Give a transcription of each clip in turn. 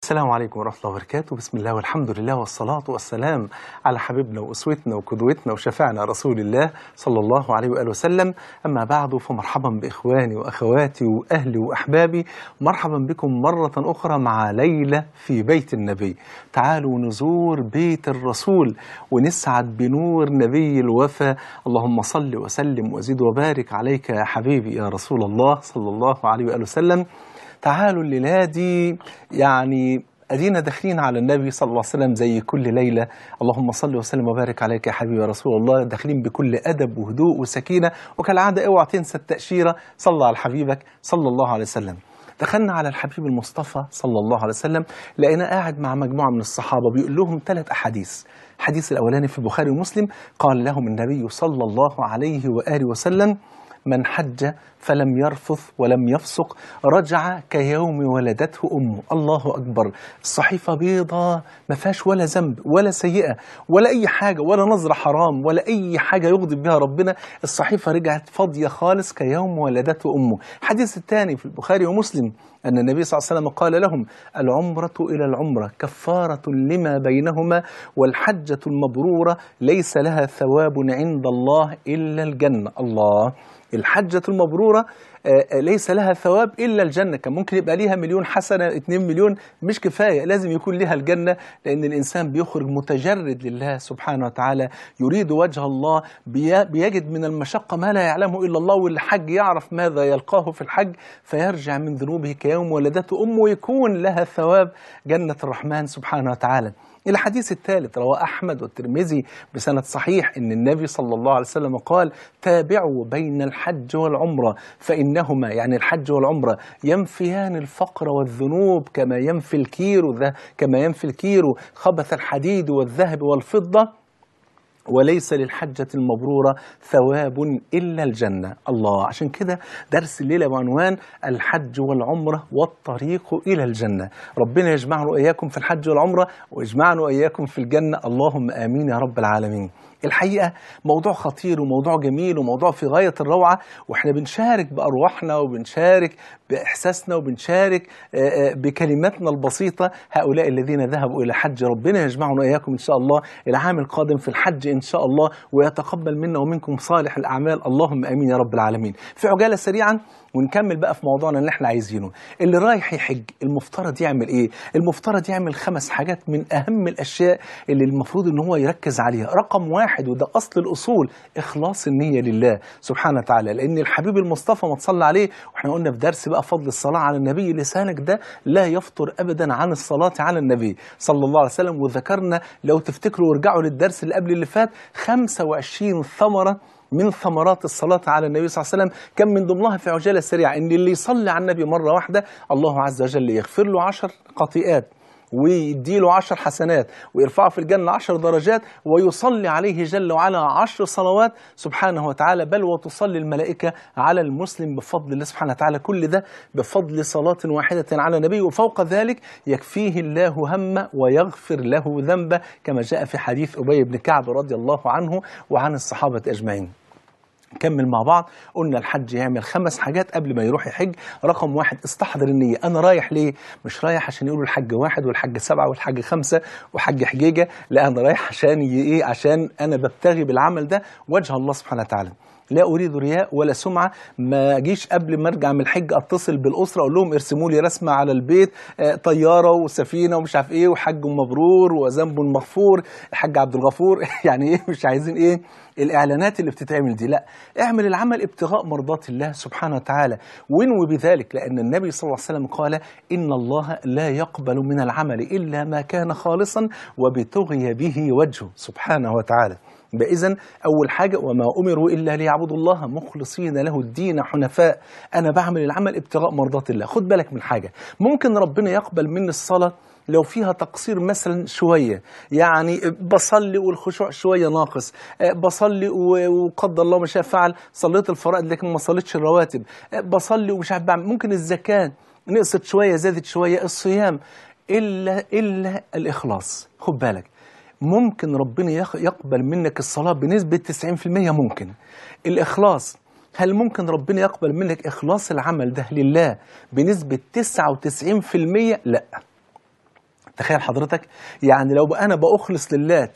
السلام عليكم ورحمة الله وبركاته بسم الله والحمد لله والصلاة والسلام على حبيبنا وأسوتنا وقدوتنا وشفعنا رسول الله صلى الله عليه وآله وسلم أما بعد فمرحبا بإخواني وأخواتي وأهلي وأحبابي مرحبا بكم مرة أخرى مع ليلة في بيت النبي تعالوا نزور بيت الرسول ونسعد بنور نبي الوفا اللهم صل وسلم وزد وبارك عليك يا حبيبي يا رسول الله صلى الله عليه وآله وسلم تعالوا الليلة دي يعني أدينا داخلين على النبي صلى الله عليه وسلم زي كل ليلة اللهم صل وسلم وبارك عليك يا حبيبي يا رسول الله داخلين بكل أدب وهدوء وسكينة وكالعادة اوعى تنسى التأشيرة صلى على حبيبك صلى الله عليه وسلم دخلنا على الحبيب المصطفى صلى الله عليه وسلم لقينا قاعد مع مجموعة من الصحابة بيقول لهم ثلاث أحاديث الحديث الأولاني في البخاري ومسلم قال لهم النبي صلى الله عليه وآله وسلم من حج فلم يرفث ولم يفسق رجع كيوم ولدته أمه الله أكبر الصحيفة بيضة ما فيهاش ولا ذنب ولا سيئة ولا أي حاجة ولا نظرة حرام ولا أي حاجة يغضب بها ربنا الصحيفة رجعت فاضية خالص كيوم ولدته أمه الحديث الثاني في البخاري ومسلم أن النبي صلى الله عليه وسلم قال لهم العمرة إلى العمرة كفارة لما بينهما والحجة المبرورة ليس لها ثواب عند الله إلا الجنة الله الحجة المبرورة ليس لها ثواب إلا الجنة كان ممكن يبقى ليها مليون حسنة اتنين مليون مش كفاية لازم يكون لها الجنة لأن الإنسان بيخرج متجرد لله سبحانه وتعالى يريد وجه الله بيجد من المشقة ما لا يعلمه إلا الله والحج يعرف ماذا يلقاه في الحج فيرجع من ذنوبه كيوم ولدته أمه ويكون لها ثواب جنة الرحمن سبحانه وتعالى الحديث الثالث رواه أحمد والترمذي بسند صحيح أن النبي صلى الله عليه وسلم قال تابعوا بين الحج والعمرة فإنهما يعني الحج والعمرة ينفيان الفقر والذنوب كما ينفي الكير كما ينفي الكير خبث الحديد والذهب والفضة وليس للحجة المبرورة ثواب إلا الجنة الله عشان كده درس الليلة بعنوان الحج والعمرة والطريق إلى الجنة ربنا يجمعنا وإياكم في الحج والعمرة ويجمعنا وإياكم في الجنة اللهم آمين يا رب العالمين الحقيقة موضوع خطير وموضوع جميل وموضوع في غاية الروعة واحنا بنشارك بأرواحنا وبنشارك بإحساسنا وبنشارك بكلماتنا البسيطة هؤلاء الذين ذهبوا إلى حج ربنا يجمعنا وإياكم إن شاء الله العام القادم في الحج إن شاء الله ويتقبل منا ومنكم صالح الأعمال اللهم آمين يا رب العالمين في عجالة سريعا ونكمل بقى في موضوعنا اللي احنا عايزينه اللي رايح يحج المفترض يعمل ايه المفترض يعمل خمس حاجات من اهم الاشياء اللي المفروض ان هو يركز عليها رقم واحد وده اصل الاصول اخلاص النيه لله سبحانه وتعالى لان الحبيب المصطفى ما تصلى عليه واحنا قلنا في درس بقى فضل الصلاه على النبي لسانك ده لا يفطر ابدا عن الصلاه على النبي صلى الله عليه وسلم وذكرنا لو تفتكروا وارجعوا للدرس اللي قبل اللي فات 25 ثمره من ثمرات الصلاة على النبي صلى الله عليه وسلم كان من ضمنها في عجالة سريعة إن اللي يصلي على النبي مرة واحدة الله عز وجل يغفر له عشر خطيئات ويديله عشر حسنات ويرفعه في الجنة عشر درجات ويصلي عليه جل وعلا عشر صلوات سبحانه وتعالى بل وتصلي الملائكة على المسلم بفضل الله سبحانه وتعالى كل ده بفضل صلاة واحدة على النبي وفوق ذلك يكفيه الله هم ويغفر له ذنبه كما جاء في حديث أبي بن كعب رضي الله عنه وعن الصحابة أجمعين نكمل مع بعض قلنا الحج يعمل خمس حاجات قبل ما يروح يحج رقم واحد استحضر النية أنا رايح ليه مش رايح عشان يقولوا الحج واحد والحج سبعة والحج خمسة وحج حجيجة لا أنا رايح عشان إيه عشان أنا ببتغي بالعمل ده وجه الله سبحانه وتعالى لا اريد رياء ولا سمعه ما اجيش قبل ما ارجع من الحج اتصل بالاسره اقول لهم ارسموا لي رسمه على البيت آه طياره وسفينه ومش عارف ايه وحج مبرور وذنب مغفور الحاج عبد الغفور يعني ايه مش عايزين ايه الاعلانات اللي بتتعمل دي لا اعمل العمل ابتغاء مرضات الله سبحانه وتعالى وانوي بذلك لان النبي صلى الله عليه وسلم قال ان الله لا يقبل من العمل الا ما كان خالصا وبتغي به وجهه سبحانه وتعالى إذا أول حاجة وما أمروا إلا ليعبدوا الله مخلصين له الدين حنفاء أنا بعمل العمل ابتغاء مرضات الله خد بالك من حاجة ممكن ربنا يقبل مني الصلاة لو فيها تقصير مثلا شوية يعني بصلي والخشوع شوية ناقص بصلي وقدر الله ما شاء فعل صليت الفرائض لكن ما صليتش الرواتب بصلي ومش عارف بعمل ممكن الزكاة نقصت شوية زادت شوية الصيام إلا إلا الإخلاص خد بالك ممكن ربنا يقبل منك الصلاة بنسبة 90% ممكن الإخلاص هل ممكن ربنا يقبل منك إخلاص العمل ده لله بنسبة 99% لا تخيل حضرتك يعني لو بقى انا باخلص لله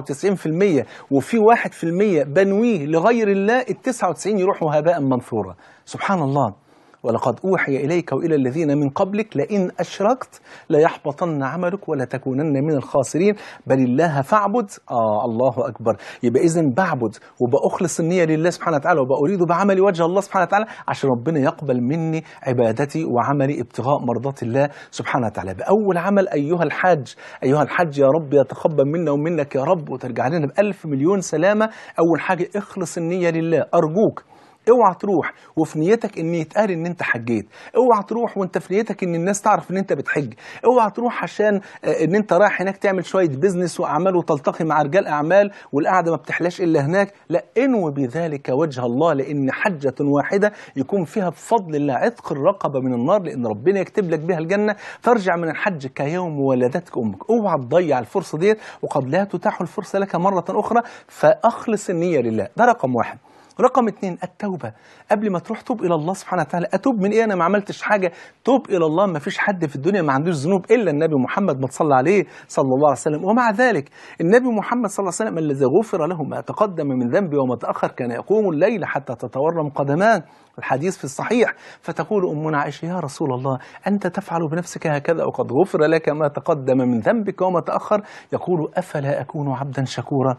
99% وفي 1% بنويه لغير الله ال 99 يروحوا هباء منثورا سبحان الله ولقد أوحي إليك وإلى الذين من قبلك لئن أشركت ليحبطن عملك ولتكونن من الخاسرين بل الله فاعبد آه الله أكبر يبقى إذا بعبد وبأخلص النية لله سبحانه وتعالى وبأريد بعملي وجه الله سبحانه وتعالى عشان ربنا يقبل مني عبادتي وعملي ابتغاء مرضات الله سبحانه وتعالى بأول عمل أيها الحاج أيها الحاج يا رب يتقبل منا ومنك يا رب وترجع لنا بألف مليون سلامة أول حاجة اخلص النية لله أرجوك اوعى تروح وفي نيتك ان يتقال ان انت حجيت اوعى تروح وانت في نيتك ان الناس تعرف ان انت بتحج اوعى تروح عشان آه، ان انت رايح هناك تعمل شويه بيزنس واعمال وتلتقي مع رجال اعمال والقعده ما بتحلاش الا هناك لا انوي بذلك وجه الله لان حجه واحده يكون فيها بفضل الله عتق الرقبه من النار لان ربنا يكتب لك بها الجنه ترجع من الحج كيوم ولدتك امك اوعى تضيع الفرصه ديت وقد لا تتاح الفرصه لك مره اخرى فاخلص النيه لله ده رقم واحد رقم اتنين التوبة قبل ما تروح توب إلى الله سبحانه وتعالى أتوب من إيه أنا ما عملتش حاجة توب إلى الله ما فيش حد في الدنيا ما عندوش ذنوب إلا النبي محمد ما تصلى عليه صلى الله عليه وسلم ومع ذلك النبي محمد صلى الله عليه وسلم الذي غفر له ما تقدم من ذنبه وما تأخر كان يقوم الليل حتى تتورم قدمان الحديث في الصحيح فتقول أمنا عائشة يا رسول الله أنت تفعل بنفسك هكذا وقد غفر لك ما تقدم من ذنبك وما تأخر يقول أفلا أكون عبدا شكورا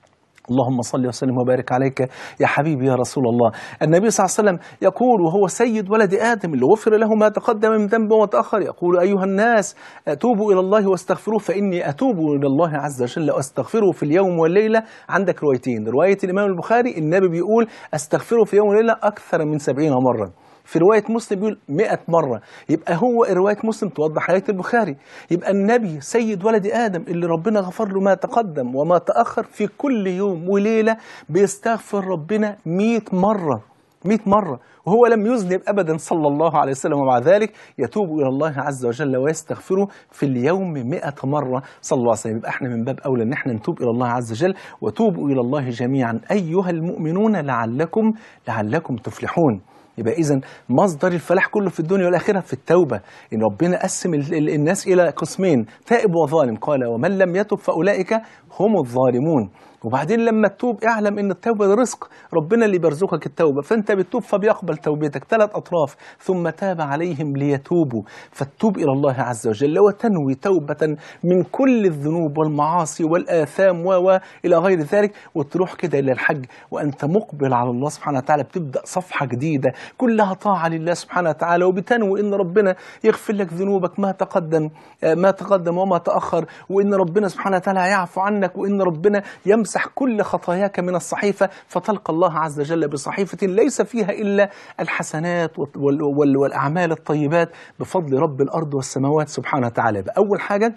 اللهم صل وسلم وبارك عليك يا حبيبي يا رسول الله النبي صلى الله عليه وسلم يقول وهو سيد ولد آدم اللي غفر له ما تقدم من ذنبه وتأخر يقول أيها الناس توبوا إلى الله واستغفروه فإني أتوب إلى الله عز وجل وأستغفره في اليوم والليلة عندك روايتين رواية الإمام البخاري النبي بيقول أستغفره في اليوم والليلة أكثر من سبعين مرة في رواية مسلم بيقول 100 مرة يبقى هو رواية مسلم توضح آية البخاري يبقى النبي سيد ولد آدم اللي ربنا غفر له ما تقدم وما تأخر في كل يوم وليلة بيستغفر ربنا 100 مرة 100 مرة وهو لم يذنب أبدا صلى الله عليه وسلم ومع ذلك يتوب إلى الله عز وجل ويستغفره في اليوم 100 مرة صلى الله عليه وسلم يبقى احنا من باب أولى أن احنا نتوب إلى الله عز وجل وتوبوا إلى الله جميعا أيها المؤمنون لعلكم لعلكم تفلحون يبقى اذا مصدر الفلاح كله في الدنيا والاخره في التوبه ان ربنا قسم ال- ال- الناس الى قسمين تائب وظالم قال ومن لم يتب فاولئك هم الظالمون وبعدين لما تتوب اعلم ان التوبه ده رزق ربنا اللي بيرزقك التوبه فانت بتتوب فبيقبل توبتك ثلاث اطراف ثم تاب عليهم ليتوبوا فتوب الى الله عز وجل وتنوي توبه من كل الذنوب والمعاصي والاثام و و الى غير ذلك وتروح كده الى الحج وانت مقبل على الله سبحانه وتعالى بتبدا صفحه جديده كلها طاعه لله سبحانه وتعالى وبتنوي ان ربنا يغفر لك ذنوبك ما تقدم آه، ما تقدم وما تاخر وان ربنا سبحانه وتعالى يعفو عنك وان ربنا يمسح كل خطاياك من الصحيفه فتلقى الله عز وجل بصحيفه ليس فيها الا الحسنات وال- وال- والاعمال الطيبات بفضل رب الارض والسماوات سبحانه وتعالى يبقى اول حاجه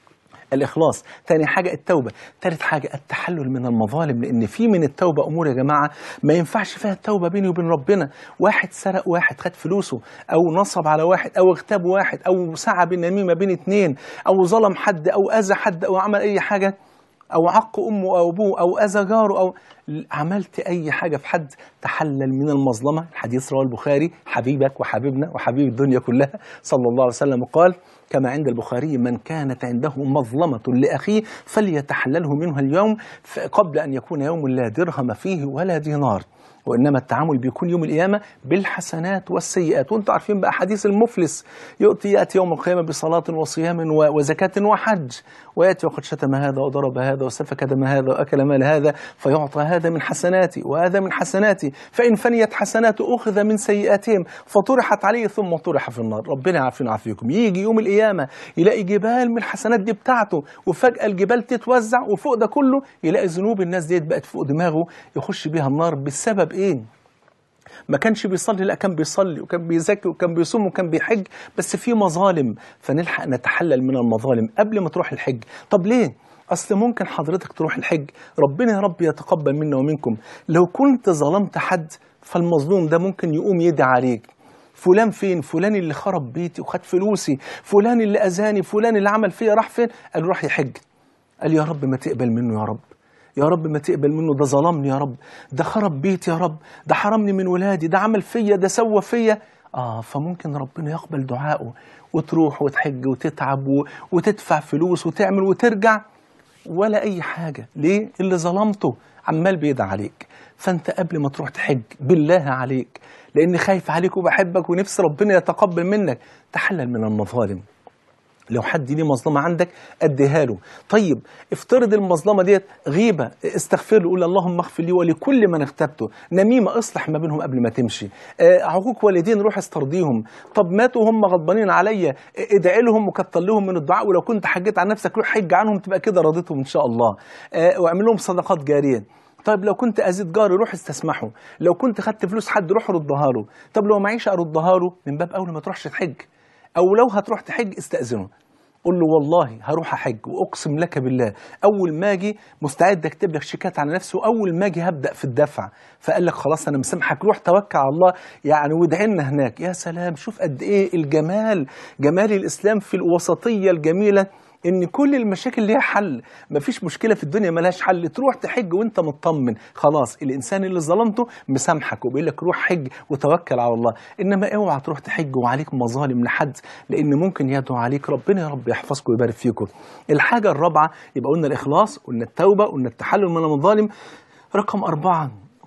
الإخلاص تاني حاجة التوبة تالت حاجة التحلل من المظالم لأن في من التوبة أمور يا جماعة ما ينفعش فيها التوبة بيني وبين ربنا واحد سرق واحد خد فلوسه أو نصب على واحد أو اغتاب واحد أو سعى بالنميمة بين اتنين أو ظلم حد أو أذى حد أو عمل أي حاجة أو عق أمه أو أبوه أو أذى جاره أو عملت أي حاجة في حد تحلل من المظلمة الحديث رواه البخاري حبيبك وحبيبنا وحبيب الدنيا كلها صلى الله عليه وسلم قال كما عند البخاري من كانت عنده مظلمة لأخيه فليتحلله منها اليوم ف- قبل أن يكون يوم لا درهم فيه ولا دينار وإنما التعامل بيكون يوم القيامة بالحسنات والسيئات وانتم عارفين بقى حديث المفلس يؤتي يأتي يوم القيامة بصلاة وصيام و- وزكاة وحج ويأتي وقد شتم هذا وضرب هذا وسفك دم هذا وأكل مال هذا فيعطى هذا من حسناتي وهذا من حسناتي فإن فنيت حسناته أخذ من سيئاتهم فطرحت عليه ثم طرح في النار ربنا يعافينا ويعافيكم يجي يوم القيامة يلاقي جبال من الحسنات دي بتاعته وفجأة الجبال تتوزع وفوق ده كله يلاقي ذنوب الناس ديت بقت فوق دماغه يخش بيها النار بسبب ايه؟ ما كانش بيصلي لا كان بيصلي وكان بيزكي وكان بيصوم وكان بيحج بس في مظالم فنلحق نتحلل من المظالم قبل ما تروح الحج طب ليه اصل ممكن حضرتك تروح الحج ربنا يا رب يتقبل منا ومنكم لو كنت ظلمت حد فالمظلوم ده ممكن يقوم يدعي عليك فلان فين فلان اللي خرب بيتي وخد فلوسي فلان اللي اذاني فلان اللي عمل فيا راح فين قال راح يحج قال يا رب ما تقبل منه يا رب يا رب ما تقبل منه ده ظلمني يا رب ده خرب بيتي يا رب ده حرمني من ولادي ده عمل فيا ده سوى فيا اه فممكن ربنا يقبل دعائه وتروح وتحج وتتعب و- وتدفع فلوس وتعمل وترجع ولا اي حاجه ليه اللي ظلمته عمال بيدعى عليك فانت قبل ما تروح تحج بالله عليك لاني خايف عليك وبحبك ونفسي ربنا يتقبل منك تحلل من المظالم لو حد ليه مظلمة عندك اديها له طيب افترض المظلمة ديت غيبة استغفر له قول اللهم اغفر لي ولكل من اغتبته نميمة اصلح ما بينهم قبل ما تمشي آه، عقوق والدين روح استرضيهم طب ماتوا هم غضبانين عليا آه، ادعي لهم وكتر لهم من الدعاء ولو كنت حجيت عن نفسك روح حج عنهم تبقى كده رضيتهم ان شاء الله آه، واعمل لهم صدقات جارية طيب لو كنت اذيت جاري روح استسمحه لو كنت خدت فلوس حد روح ردها له طب لو معيش اردها له من باب اولى ما تروحش تحج او لو هتروح تحج استاذنه قول له والله هروح احج واقسم لك بالله اول ما اجي مستعد اكتب لك شيكات على نفسي واول ما اجي هبدا في الدفع فقال لك خلاص انا مسامحك روح توكل على الله يعني وادعي لنا هناك يا سلام شوف قد ايه الجمال جمال الاسلام في الوسطيه الجميله ان كل المشاكل ليها حل مفيش مشكله في الدنيا ملهاش حل تروح تحج وانت مطمن خلاص الانسان اللي ظلمته مسامحك وبيقول لك روح حج وتوكل على الله انما اوعى تروح تحج وعليك مظالم لحد لان ممكن يدعو عليك ربنا يا رب يحفظكم ويبارك فيكم الحاجه الرابعه يبقى قلنا الاخلاص قلنا التوبه قلنا التحلل من المظالم رقم أربعة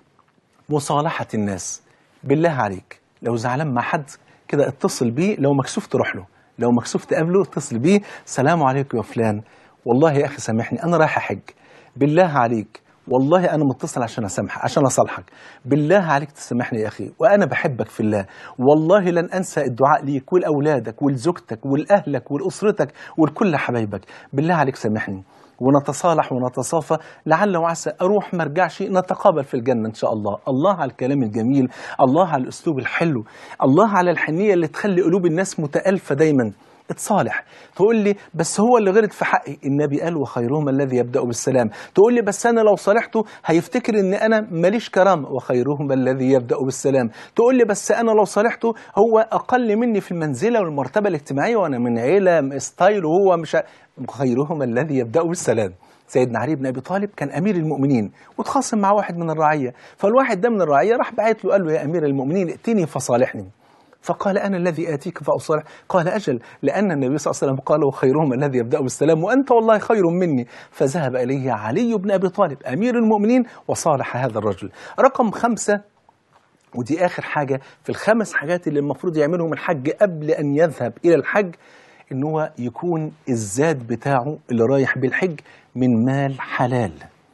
مصالحة الناس بالله عليك لو زعلان مع حد كده اتصل بيه لو مكسوف تروح له لو مكسوف تقابله اتصل بيه سلام عليكم يا فلان والله يا أخي سامحني أنا رايح أحج بالله عليك والله أنا متصل عشان أسامحك عشان أصالحك بالله عليك تسامحني يا أخي وأنا بحبك في الله والله لن أنسى الدعاء ليك ولأولادك ولزوجتك ولأهلك ولأسرتك ولكل حبايبك بالله عليك سامحني ونتصالح ونتصافى لعل وعسى اروح ما ارجعش نتقابل في الجنه ان شاء الله الله على الكلام الجميل الله على الاسلوب الحلو الله على الحنيه اللي تخلي قلوب الناس متالفه دايما اتصالح تقول لي بس هو اللي غلط في حقي النبي قال وخيرهم الذي يبدا بالسلام تقول لي بس انا لو صالحته هيفتكر ان انا ماليش كرامه وخيرهم الذي يبدا بالسلام تقول لي بس انا لو صالحته هو اقل مني في المنزله والمرتبه الاجتماعيه وانا من عيله ستايل وهو مش ع- خيرهم الذي يبدا بالسلام سيدنا علي بن ابي طالب كان امير المؤمنين وتخاصم مع واحد من الرعيه فالواحد ده من الرعيه راح بعت له قال له يا امير المؤمنين ائتني فصالحني فقال أنا الذي آتيك فأصالح قال أجل لأن النبي صلى الله عليه وسلم قال وخيرهم الذي يبدأ بالسلام وأنت والله خير مني فذهب إليه علي بن أبي طالب أمير المؤمنين وصالح هذا الرجل رقم خمسة ودي آخر حاجة في الخمس حاجات اللي المفروض يعملهم الحج قبل أن يذهب إلى الحج إن هو يكون الزاد بتاعه اللي رايح بالحج من مال حلال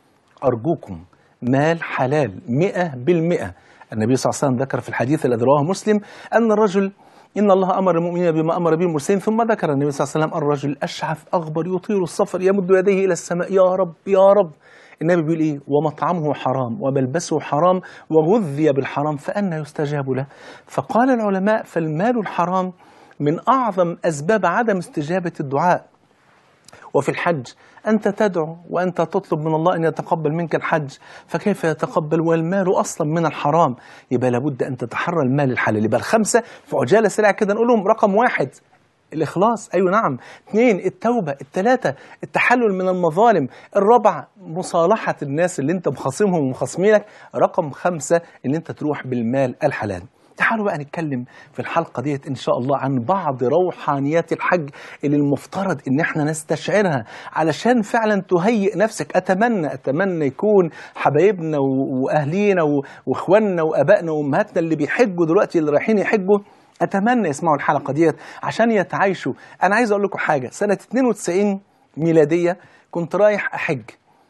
أرجوكم مال حلال مئة بالمئة النبي صلى الله عليه وسلم ذكر في الحديث الذي رواه مسلم أن الرجل إن الله أمر المؤمنين بما أمر به المرسلين ثم ذكر النبي صلى الله عليه وسلم الرجل أشعث أغبر يطيل السفر يمد يديه إلى السماء يا رب يا رب النبي بيقول إيه ومطعمه حرام وملبسه حرام وغذي بالحرام فأنا يستجاب له فقال العلماء فالمال الحرام من أعظم أسباب عدم استجابة الدعاء وفي الحج أنت تدعو وأنت تطلب من الله أن يتقبل منك الحج فكيف يتقبل والمال أصلا من الحرام يبقى لابد أن تتحرى المال الحلال يبقى الخمسة في عجالة سريعة كده نقول لهم رقم واحد الإخلاص أيوة نعم اثنين التوبة الثلاثة التحلل من المظالم الرابعة مصالحة الناس اللي انت مخاصمهم ومخاصمينك رقم خمسة ان انت تروح بالمال الحلال تعالوا بقى نتكلم في الحلقة ديت إن شاء الله عن بعض روحانيات الحج اللي المفترض إن احنا نستشعرها علشان فعلا تهيئ نفسك أتمنى أتمنى يكون حبايبنا و- وأهلينا و- وإخواننا وأبائنا وأمهاتنا اللي بيحجوا دلوقتي اللي رايحين يحجوا أتمنى يسمعوا الحلقة ديت عشان يتعايشوا أنا عايز أقول لكم حاجة سنة 92 ميلادية كنت رايح أحج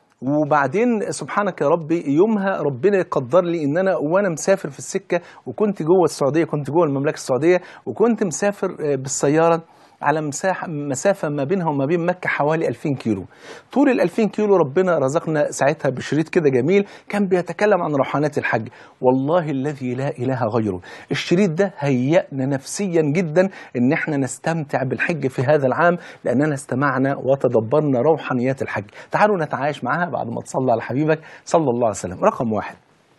وبعدين سبحانك يا ربي يومها ربنا يقدر لي ان انا وانا مسافر في السكه وكنت جوه السعوديه كنت جوه المملكه السعوديه وكنت مسافر آه، بالسياره على مساحة مسافة ما بينها وما بين مكة حوالي 2000 كيلو طول ال 2000 كيلو ربنا رزقنا ساعتها بشريط كده جميل كان بيتكلم عن روحانيات الحج والله الذي لا إله غيره الشريط ده هيأنا نفسيا جدا ان احنا نستمتع بالحج في هذا العام لأننا استمعنا وتدبرنا روحانيات الحج تعالوا نتعايش معاها بعد ما تصلى على حبيبك صلى الله عليه وسلم رقم واحد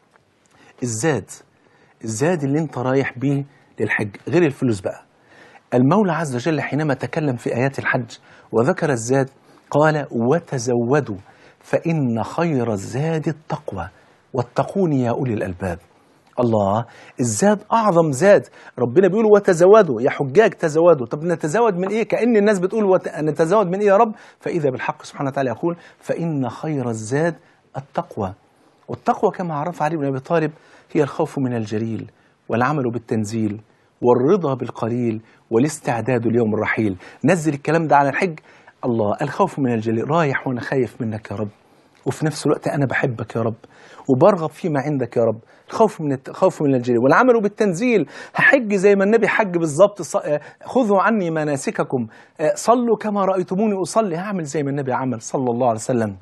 الزاد الزاد اللي انت رايح بيه للحج غير الفلوس بقى المولى عز وجل حينما تكلم في آيات الحج وذكر الزاد قال وتزودوا فإن خير الزاد التقوى واتقوني يا أولي الألباب الله الزاد اعظم زاد ربنا بيقول وتزودوا يا حجاج تزودوا طب نتزود من ايه كان الناس بتقول وت... نتزود من ايه يا رب فاذا بالحق سبحانه وتعالى يقول فان خير الزاد التقوى والتقوى كما عرف علي بن ابي طالب هي الخوف من الجليل والعمل بالتنزيل والرضا بالقليل والاستعداد ليوم الرحيل نزل الكلام ده على الحج الله الخوف من الجليل رايح وانا خايف منك يا رب وفي نفس الوقت انا بحبك يا رب وبرغب فيما عندك يا رب الخوف من الخوف من الجليل والعمل بالتنزيل هحج زي ما النبي حج بالظبط ص- خذوا عني مناسككم صلوا كما رايتموني اصلي هعمل زي ما النبي عمل صلى الله عليه وسلم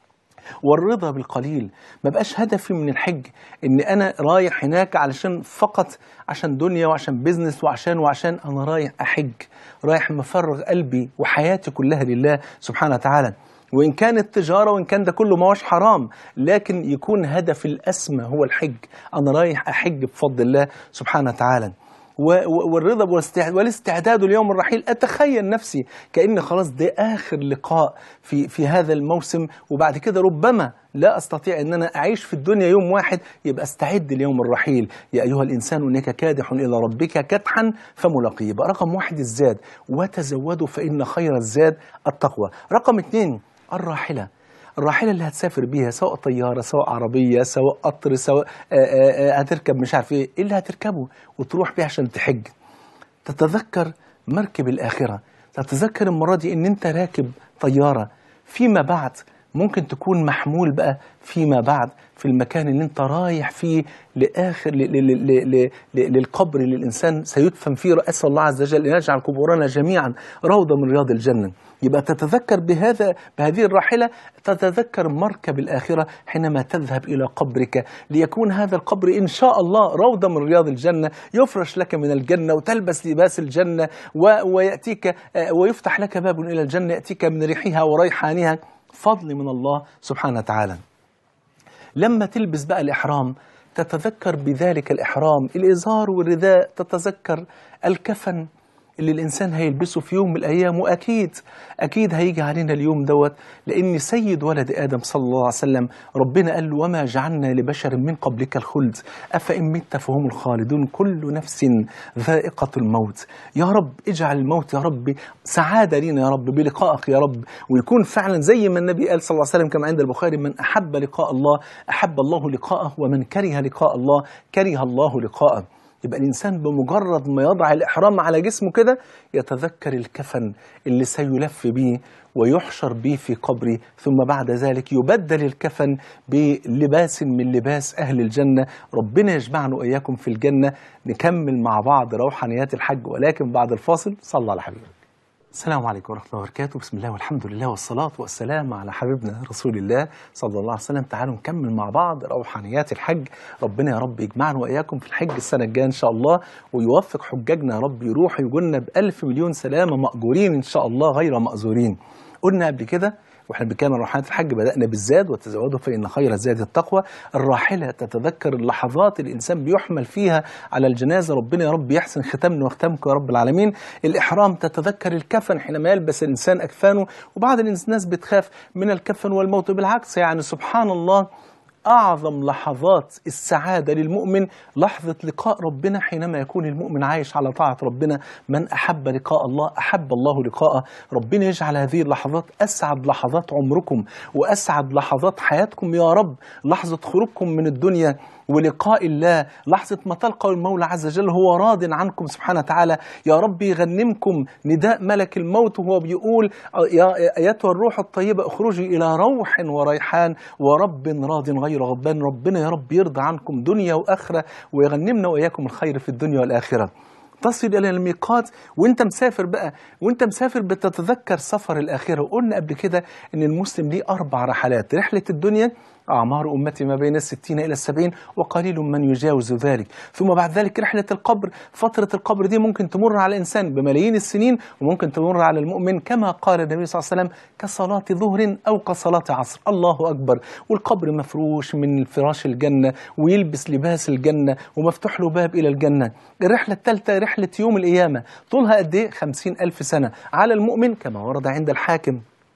والرضا بالقليل ما بقاش هدفي من الحج ان انا رايح هناك علشان فقط عشان دنيا وعشان بيزنس وعشان وعشان انا رايح احج رايح مفرغ قلبي وحياتي كلها لله سبحانه وتعالى وان كانت تجاره وان كان ده كله ما هوش حرام لكن يكون هدفي الاسمى هو الحج انا رايح احج بفضل الله سبحانه وتعالى و- و- والرضا والاستع- والاستعداد ليوم الرحيل اتخيل نفسي كان خلاص ده اخر لقاء في في هذا الموسم وبعد كده ربما لا استطيع ان انا اعيش في الدنيا يوم واحد يبقى استعد ليوم الرحيل يا ايها الانسان انك كادح الى ربك كدحا فملاقيه يبقى رقم واحد الزاد وتزودوا فان خير الزاد التقوى رقم اثنين الراحله الراحلة اللي هتسافر بيها سواء طيارة سواء عربية سواء قطر سواء آآ آآ هتركب مش عارف ايه ايه اللي هتركبه وتروح بيه عشان تحج تتذكر مركب الآخرة تتذكر المرة دي ان انت راكب طيارة فيما بعد ممكن تكون محمول بقى فيما بعد في المكان اللي انت رايح فيه لاخر ل- ل- ل- ل- ل- للقبر اللي الانسان سيدفن فيه اسال الله عز وجل ان يجعل قبورنا جميعا روضه من رياض الجنه يبقى تتذكر بهذا بهذه الراحله تتذكر مركب الاخره حينما تذهب الى قبرك ليكون هذا القبر ان شاء الله روضه من رياض الجنه يفرش لك من الجنه وتلبس لباس الجنه و- وياتيك آه، ويفتح لك باب الى الجنه ياتيك من ريحها وريحانها فضل من الله سبحانه وتعالى لما تلبس بقى الإحرام تتذكر بذلك الإحرام الإزار والرداء تتذكر الكفن اللي الإنسان هيلبسه في يوم من الأيام وأكيد أكيد هيجي علينا اليوم دوت لأن سيد ولد آدم صلى الله عليه وسلم ربنا قال له وما جعلنا لبشر من قبلك الخلد أفإن مت فهم الخالدون كل نفس ذائقة الموت يا رب اجعل الموت يا رب سعادة لينا يا رب بلقائك يا رب ويكون فعلا زي ما النبي قال صلى الله عليه وسلم كما عند البخاري من أحب لقاء الله أحب الله لقاءه ومن كره لقاء الله كره الله لقاءه يبقى الإنسان بمجرد ما يضع الإحرام على جسمه كده يتذكر الكفن اللي سيلف به ويحشر به في قبره ثم بعد ذلك يبدل الكفن بلباس من لباس أهل الجنة ربنا يجمعنا وإياكم في الجنة نكمل مع بعض روحانيات الحج ولكن بعد الفاصل صلى على حبيبك السلام عليكم ورحمة الله وبركاته بسم الله والحمد لله والصلاة والسلام على حبيبنا رسول الله صلى الله عليه وسلم تعالوا نكمل مع بعض روحانيات الحج ربنا يا رب يجمعنا وإياكم في الحج السنة الجاية إن شاء الله ويوفق حجاجنا يا رب يروحوا يجونا بألف مليون سلامة مأجورين إن شاء الله غير مأزورين قلنا قبل كده واحنا بنتكلم عن روحانيات الحج بدأنا بالزاد وتزودوا فإن خير الزاد التقوى الراحلة تتذكر اللحظات اللي الإنسان بيحمل فيها على الجنازة ربنا يا رب يحسن ختامنا وختامكم يا رب العالمين الإحرام تتذكر الكفن حينما يلبس الإنسان أكفانه وبعض الناس بتخاف من الكفن والموت بالعكس يعني سبحان الله أعظم لحظات السعادة للمؤمن لحظة لقاء ربنا حينما يكون المؤمن عايش على طاعة ربنا من أحب لقاء الله أحب الله لقاءه ربنا يجعل هذه اللحظات أسعد لحظات عمركم وأسعد لحظات حياتكم يا رب لحظة خروجكم من الدنيا ولقاء الله لحظة ما تلقوا المولى عز وجل هو راض عنكم سبحانه وتعالى يا رب يغنمكم نداء ملك الموت وهو بيقول يا أيتها الروح الطيبة اخرجي إلى روح وريحان ورب راض غير غضبان ربنا يا رب يرضى عنكم دنيا وآخرة ويغنمنا وإياكم الخير في الدنيا والآخرة تصل الى الميقات وانت مسافر بقى وانت مسافر بتتذكر سفر الاخره وقلنا قبل كده ان المسلم ليه اربع رحلات رحله الدنيا أعمار أمتي ما بين الستين إلى السبعين وقليل من يجاوز ذلك ثم بعد ذلك رحلة القبر فترة القبر دي ممكن تمر على الإنسان بملايين السنين وممكن تمر على المؤمن كما قال النبي صلى الله عليه وسلم كصلاة ظهر أو كصلاة عصر الله أكبر والقبر مفروش من فراش الجنة ويلبس لباس الجنة ومفتوح له باب إلى الجنة الرحلة الثالثة رحلة يوم القيامة طولها قد إيه خمسين ألف سنة على المؤمن كما ورد عند الحاكم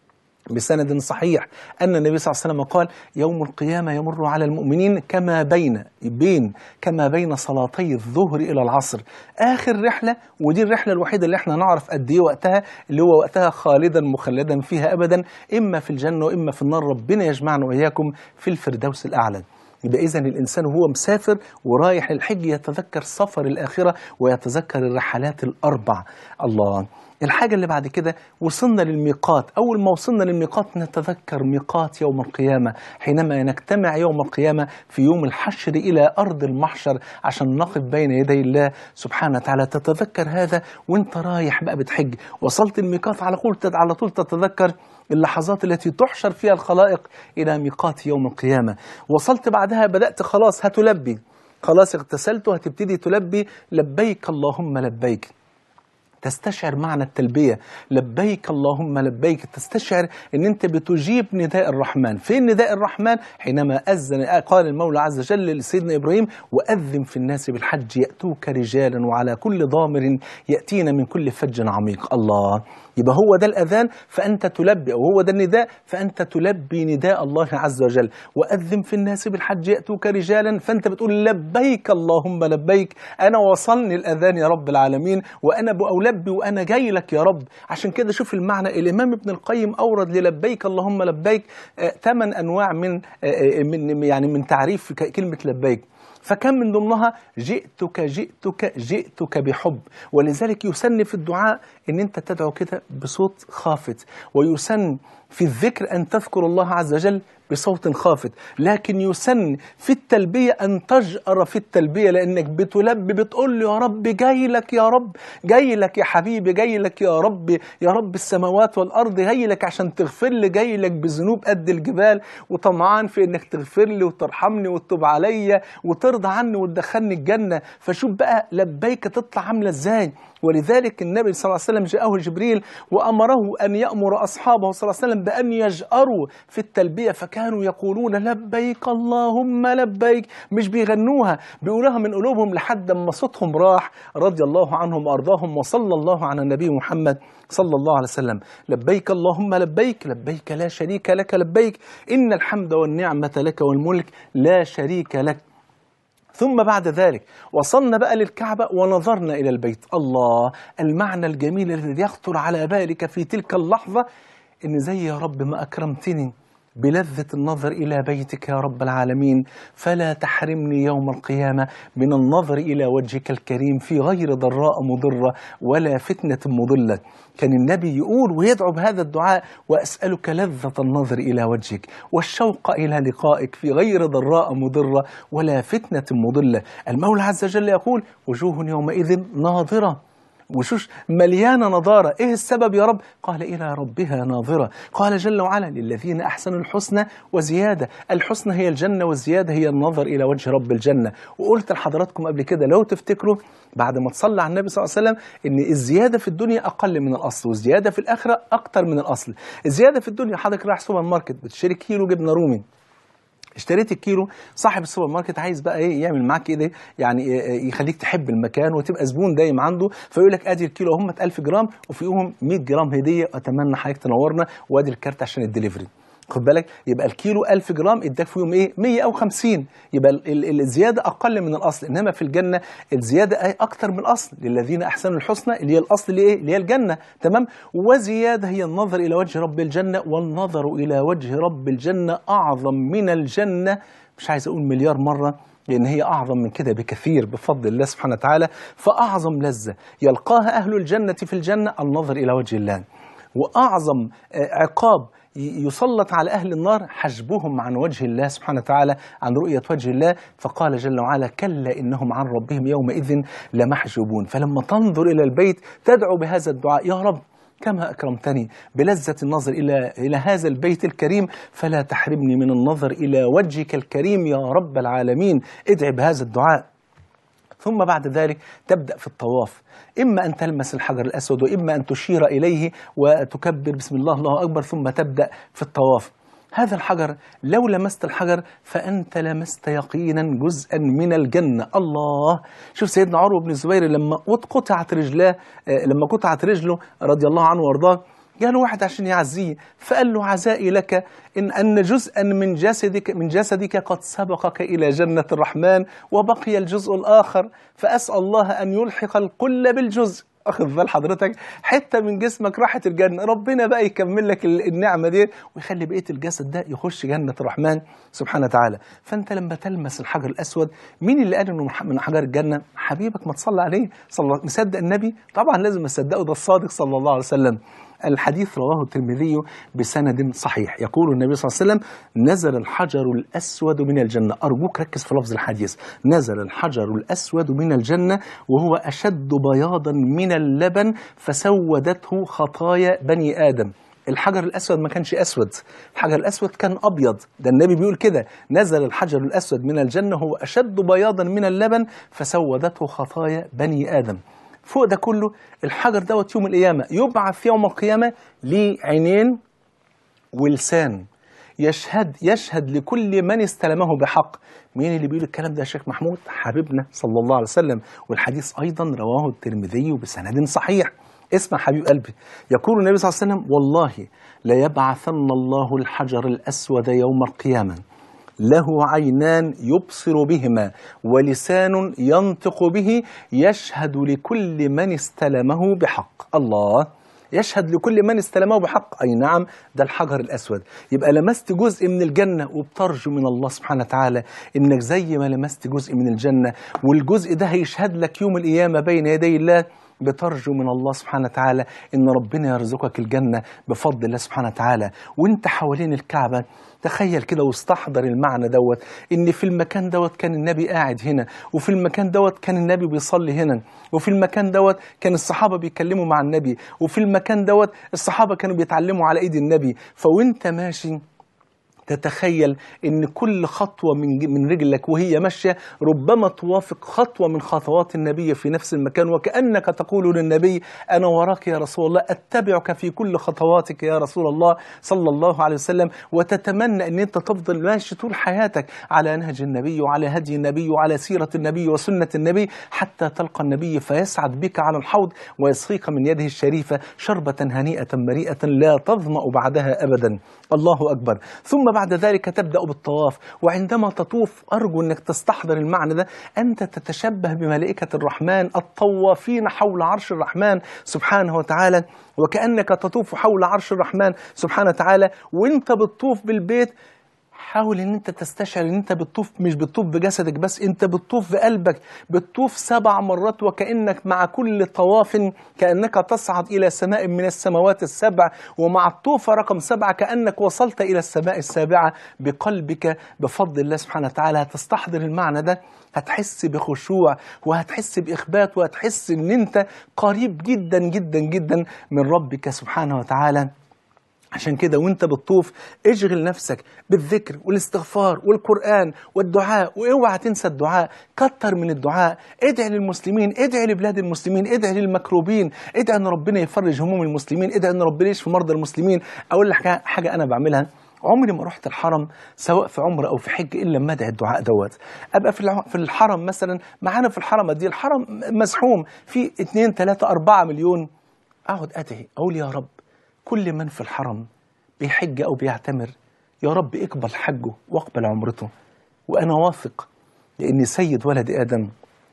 بسند صحيح أن النبي صلى الله عليه وسلم قال يوم القيامة يمر على المؤمنين كما بين بين كما بين صلاتي الظهر إلى العصر آخر رحلة ودي الرحلة الوحيدة اللي احنا نعرف قد إيه وقتها اللي هو وقتها خالدا مخلدا فيها أبدا إما في الجنة وإما في النار ربنا يجمعنا وإياكم في الفردوس الأعلى يبقى إذا الإنسان وهو مسافر ورايح الحج يتذكر سفر الآخرة ويتذكر الرحلات الأربع الله الحاجة اللي بعد كده وصلنا للميقات أول ما وصلنا للميقات نتذكر ميقات يوم القيامة حينما نجتمع يوم القيامة في يوم الحشر إلى أرض المحشر عشان نقف بين يدي الله سبحانه وتعالى تتذكر هذا وانت رايح بقى بتحج وصلت الميقات على طول على طول تتذكر اللحظات التي تحشر فيها الخلائق إلى ميقات يوم القيامة وصلت بعدها بدأت خلاص هتلبي خلاص اغتسلت وهتبتدي تلبي لبيك اللهم لبيك تستشعر معنى التلبية لبيك اللهم لبيك تستشعر ان انت بتجيب نداء الرحمن فين نداء الرحمن حينما أذن قال المولى عز وجل لسيدنا إبراهيم وأذن في الناس بالحج يأتوك رجالا وعلى كل ضامر يأتين من كل فج عميق الله يبقى هو ده الأذان فأنت تلبي أو هو ده النداء فأنت تلبي نداء الله عز وجل وأذن في الناس بالحج يأتوك رجالا فأنت بتقول لبيك اللهم لبيك أنا وصلني الأذان يا رب العالمين وأنا بألبي وأنا جاي لك يا رب عشان كده شوف المعنى الإمام ابن القيم أورد للبيك اللهم لبيك ثمان أنواع من آه من يعني من تعريف كلمة لبيك فكم من ضمنها جئتك جئتك جئتك بحب ولذلك يسن في الدعاء ان انت تدعو كده بصوت خافت ويسن في الذكر ان تذكر الله عز وجل بصوت خافت لكن يسن في التلبية أن تجأر في التلبية لأنك بتلبي بتقول له يا رب جاي لك يا رب جاي لك يا حبيبي جاي لك يا رب يا رب السماوات والأرض جاي لك عشان تغفر لي جاي لك بذنوب قد الجبال وطمعان في إنك تغفر لي وترحمني وتتوب عليا وترضى عني وتدخلني الجنة فشوف بقى لبيك تطلع عاملة إزاي ولذلك النبي صلى الله عليه وسلم جاءه جبريل وأمره أن يأمر أصحابه صلى الله عليه وسلم بأن يجأروا في التلبية فكانوا يقولون لبيك اللهم لبيك مش بيغنوها بيقولوها من قلوبهم لحد ما صوتهم راح رضي الله عنهم وأرضاهم وصلى الله على النبي محمد صلى الله عليه وسلم لبيك اللهم لبيك لبيك لا شريك لك لبيك إن الحمد والنعمة لك والملك لا شريك لك ثم بعد ذلك وصلنا بقى للكعبة ونظرنا إلى البيت الله المعنى الجميل الذي يخطر على بالك في تلك اللحظة إن زي يا رب ما أكرمتني بلذة النظر إلى بيتك يا رب العالمين فلا تحرمني يوم القيامة من النظر إلى وجهك الكريم في غير ضراء مضرة ولا فتنة مضلة كان النبي يقول ويدعو بهذا الدعاء وأسألك لذة النظر إلى وجهك والشوق إلى لقائك في غير ضراء مضرة ولا فتنة مضلة المولى عز وجل يقول وجوه يومئذ ناظرة وشوش مليانة نضارة إيه السبب يا رب قال إلى ربها ناظرة قال جل وعلا للذين أحسنوا الحسنى وزيادة الحسنى هي الجنة والزيادة هي النظر إلى وجه رب الجنة وقلت لحضراتكم قبل كده لو تفتكروا بعد ما تصلى على النبي صلى الله عليه وسلم ان الزياده في الدنيا اقل من الاصل والزياده في الاخره اكتر من الاصل الزياده في الدنيا حضرتك رايح سوبر ماركت بتشتري كيلو جبنه رومي اشتريت الكيلو صاحب السوبر ماركت عايز بقى ايه يعمل معاك ايه ده يعني إيه يخليك تحب المكان وتبقى زبون دايم عنده فيقول لك ادي الكيلو هم 1000 جرام وفيهم 100 جرام هديه اتمنى حضرتك تنورنا وادي الكارت عشان الدليفري خد بالك يبقى الكيلو 1000 جرام اداك فيهم ايه 100 او 50 يبقى ال- ال- الزياده اقل من الاصل انما في الجنه الزياده أي اكتر من الاصل للذين احسنوا الحسنى اللي هي الاصل اللي ايه اللي هي الجنه تمام وزياده هي النظر الى وجه رب الجنه والنظر الى وجه رب الجنه اعظم من الجنه مش عايز اقول مليار مره لأن هي أعظم من كده بكثير بفضل الله سبحانه وتعالى فأعظم لذة يلقاها أهل الجنة في الجنة النظر إلى وجه الله وأعظم آه، عقاب ي- يسلط على أهل النار حجبهم عن وجه الله سبحانه وتعالى عن رؤية وجه الله فقال جل وعلا كلا إنهم عن ربهم يومئذ لمحجوبون فلما تنظر إلى البيت تدعو بهذا الدعاء يا رب كما أكرمتني بلذة النظر إلى إلى هذا البيت الكريم فلا تحرمني من النظر إلى وجهك الكريم يا رب العالمين ادعي بهذا الدعاء ثم بعد ذلك تبدأ في الطواف إما أن تلمس الحجر الأسود وإما أن تشير إليه وتكبر بسم الله الله أكبر ثم تبدأ في الطواف هذا الحجر لو لمست الحجر فأنت لمست يقينا جزءا من الجنة الله شوف سيدنا عروة بن الزبير لما قطعت رجلاه آه، لما قطعت رجله رضي الله عنه وارضاه جاله واحد عشان يعزيه فقال له عزائي لك إن أن جزءا من جسدك من جسدك قد سبقك إلى جنة الرحمن وبقي الجزء الآخر فأسأل الله أن يلحق الكل بالجزء واخد بال حضرتك حته من جسمك راحت الجنه ربنا بقى يكمل لك ال- النعمه دي ويخلي بقيه الجسد ده يخش جنه الرحمن سبحانه وتعالى فانت لما تلمس الحجر الاسود مين اللي قال انه من ح- من حجر الجنه حبيبك ما تصلي عليه صلى الله مصدق النبي طبعا لازم اصدقه ده الصادق صلى الله عليه وسلم الحديث رواه الترمذي بسند صحيح يقول النبي صلى الله عليه وسلم نزل الحجر الأسود من الجنة أرجوك ركز في لفظ الحديث نزل الحجر الأسود من الجنة وهو أشد بياضا من اللبن فسودته خطايا بني آدم الحجر الأسود ما كانش أسود الحجر الأسود كان أبيض ده النبي بيقول كده نزل الحجر الأسود من الجنة هو أشد بياضا من اللبن فسودته خطايا بني آدم فوق ده كله الحجر دوت يوم القيامة يبعث يوم القيامة ليه عينين ولسان يشهد يشهد لكل من استلمه بحق مين اللي بيقول الكلام ده يا شيخ محمود حبيبنا صلى الله عليه وسلم والحديث أيضا رواه الترمذي بسند صحيح اسمع حبيب قلبي يقول النبي صلى الله عليه وسلم والله ليبعثن الله الحجر الأسود يوم القيامة له عينان يبصر بهما ولسان ينطق به يشهد لكل من استلمه بحق الله يشهد لكل من استلمه بحق أي نعم ده الحجر الأسود يبقى لمست جزء من الجنة وبترجو من الله سبحانه وتعالى إنك زي ما لمست جزء من الجنة والجزء ده هيشهد لك يوم القيامة بين يدي الله بترجو من الله سبحانه وتعالى ان ربنا يرزقك الجنه بفضل الله سبحانه وتعالى وانت حوالين الكعبه تخيل كده واستحضر المعنى دوت ان في المكان دوت كان النبي قاعد هنا وفي المكان دوت كان النبي بيصلي هنا وفي المكان دوت كان الصحابه بيتكلموا مع النبي وفي المكان دوت الصحابه كانوا بيتعلموا على ايد النبي فوانت ماشي تتخيل ان كل خطوه من من رجلك وهي ماشيه ربما توافق خطوه من خطوات النبي في نفس المكان وكانك تقول للنبي انا وراك يا رسول الله اتبعك في كل خطواتك يا رسول الله صلى الله عليه وسلم وتتمنى ان انت تفضل ماشي طول حياتك على نهج النبي وعلى هدي النبي وعلى سيره النبي وسنه النبي حتى تلقى النبي فيسعد بك على الحوض ويسقيك من يده الشريفه شربه هنيئه مريئه لا تظما بعدها ابدا الله اكبر ثم بعد ذلك تبدأ بالطواف وعندما تطوف أرجو أنك تستحضر المعنى ده أنت تتشبه بملائكة الرحمن الطوافين حول عرش الرحمن سبحانه وتعالى وكأنك تطوف حول عرش الرحمن سبحانه وتعالى وانت بتطوف بالبيت حاول ان انت تستشعر ان انت بتطوف مش بتطوف بجسدك بس انت بتطوف بقلبك بتطوف سبع مرات وكانك مع كل طواف كانك تصعد الى سماء من السماوات السبع ومع الطوفه رقم سبعه كانك وصلت الى السماء السابعه بقلبك بفضل الله سبحانه وتعالى هتستحضر المعنى ده هتحس بخشوع وهتحس باخبات وهتحس ان انت قريب جدا جدا جدا من ربك سبحانه وتعالى عشان كده وانت بتطوف اشغل نفسك بالذكر والاستغفار والقرآن والدعاء واوعى تنسى الدعاء كتر من الدعاء ادعي للمسلمين ادعي لبلاد المسلمين ادعي للمكروبين ادعي ان ربنا يفرج هموم المسلمين ادعي ان ربنا يشفي مرضى المسلمين اقول لك حاجة- حاجة انا بعملها عمري ما رحت الحرم سواء في عمره او في حج الا لما ادعي الدعاء دوت ابقى في الع- في الحرم مثلا معانا في الحرم دي الحرم مزحوم في 2 3 4 مليون اقعد ادعي اقول يا رب كل من في الحرم بيحج او بيعتمر يا رب اقبل حجه واقبل عمرته وانا واثق لان سيد ولد ادم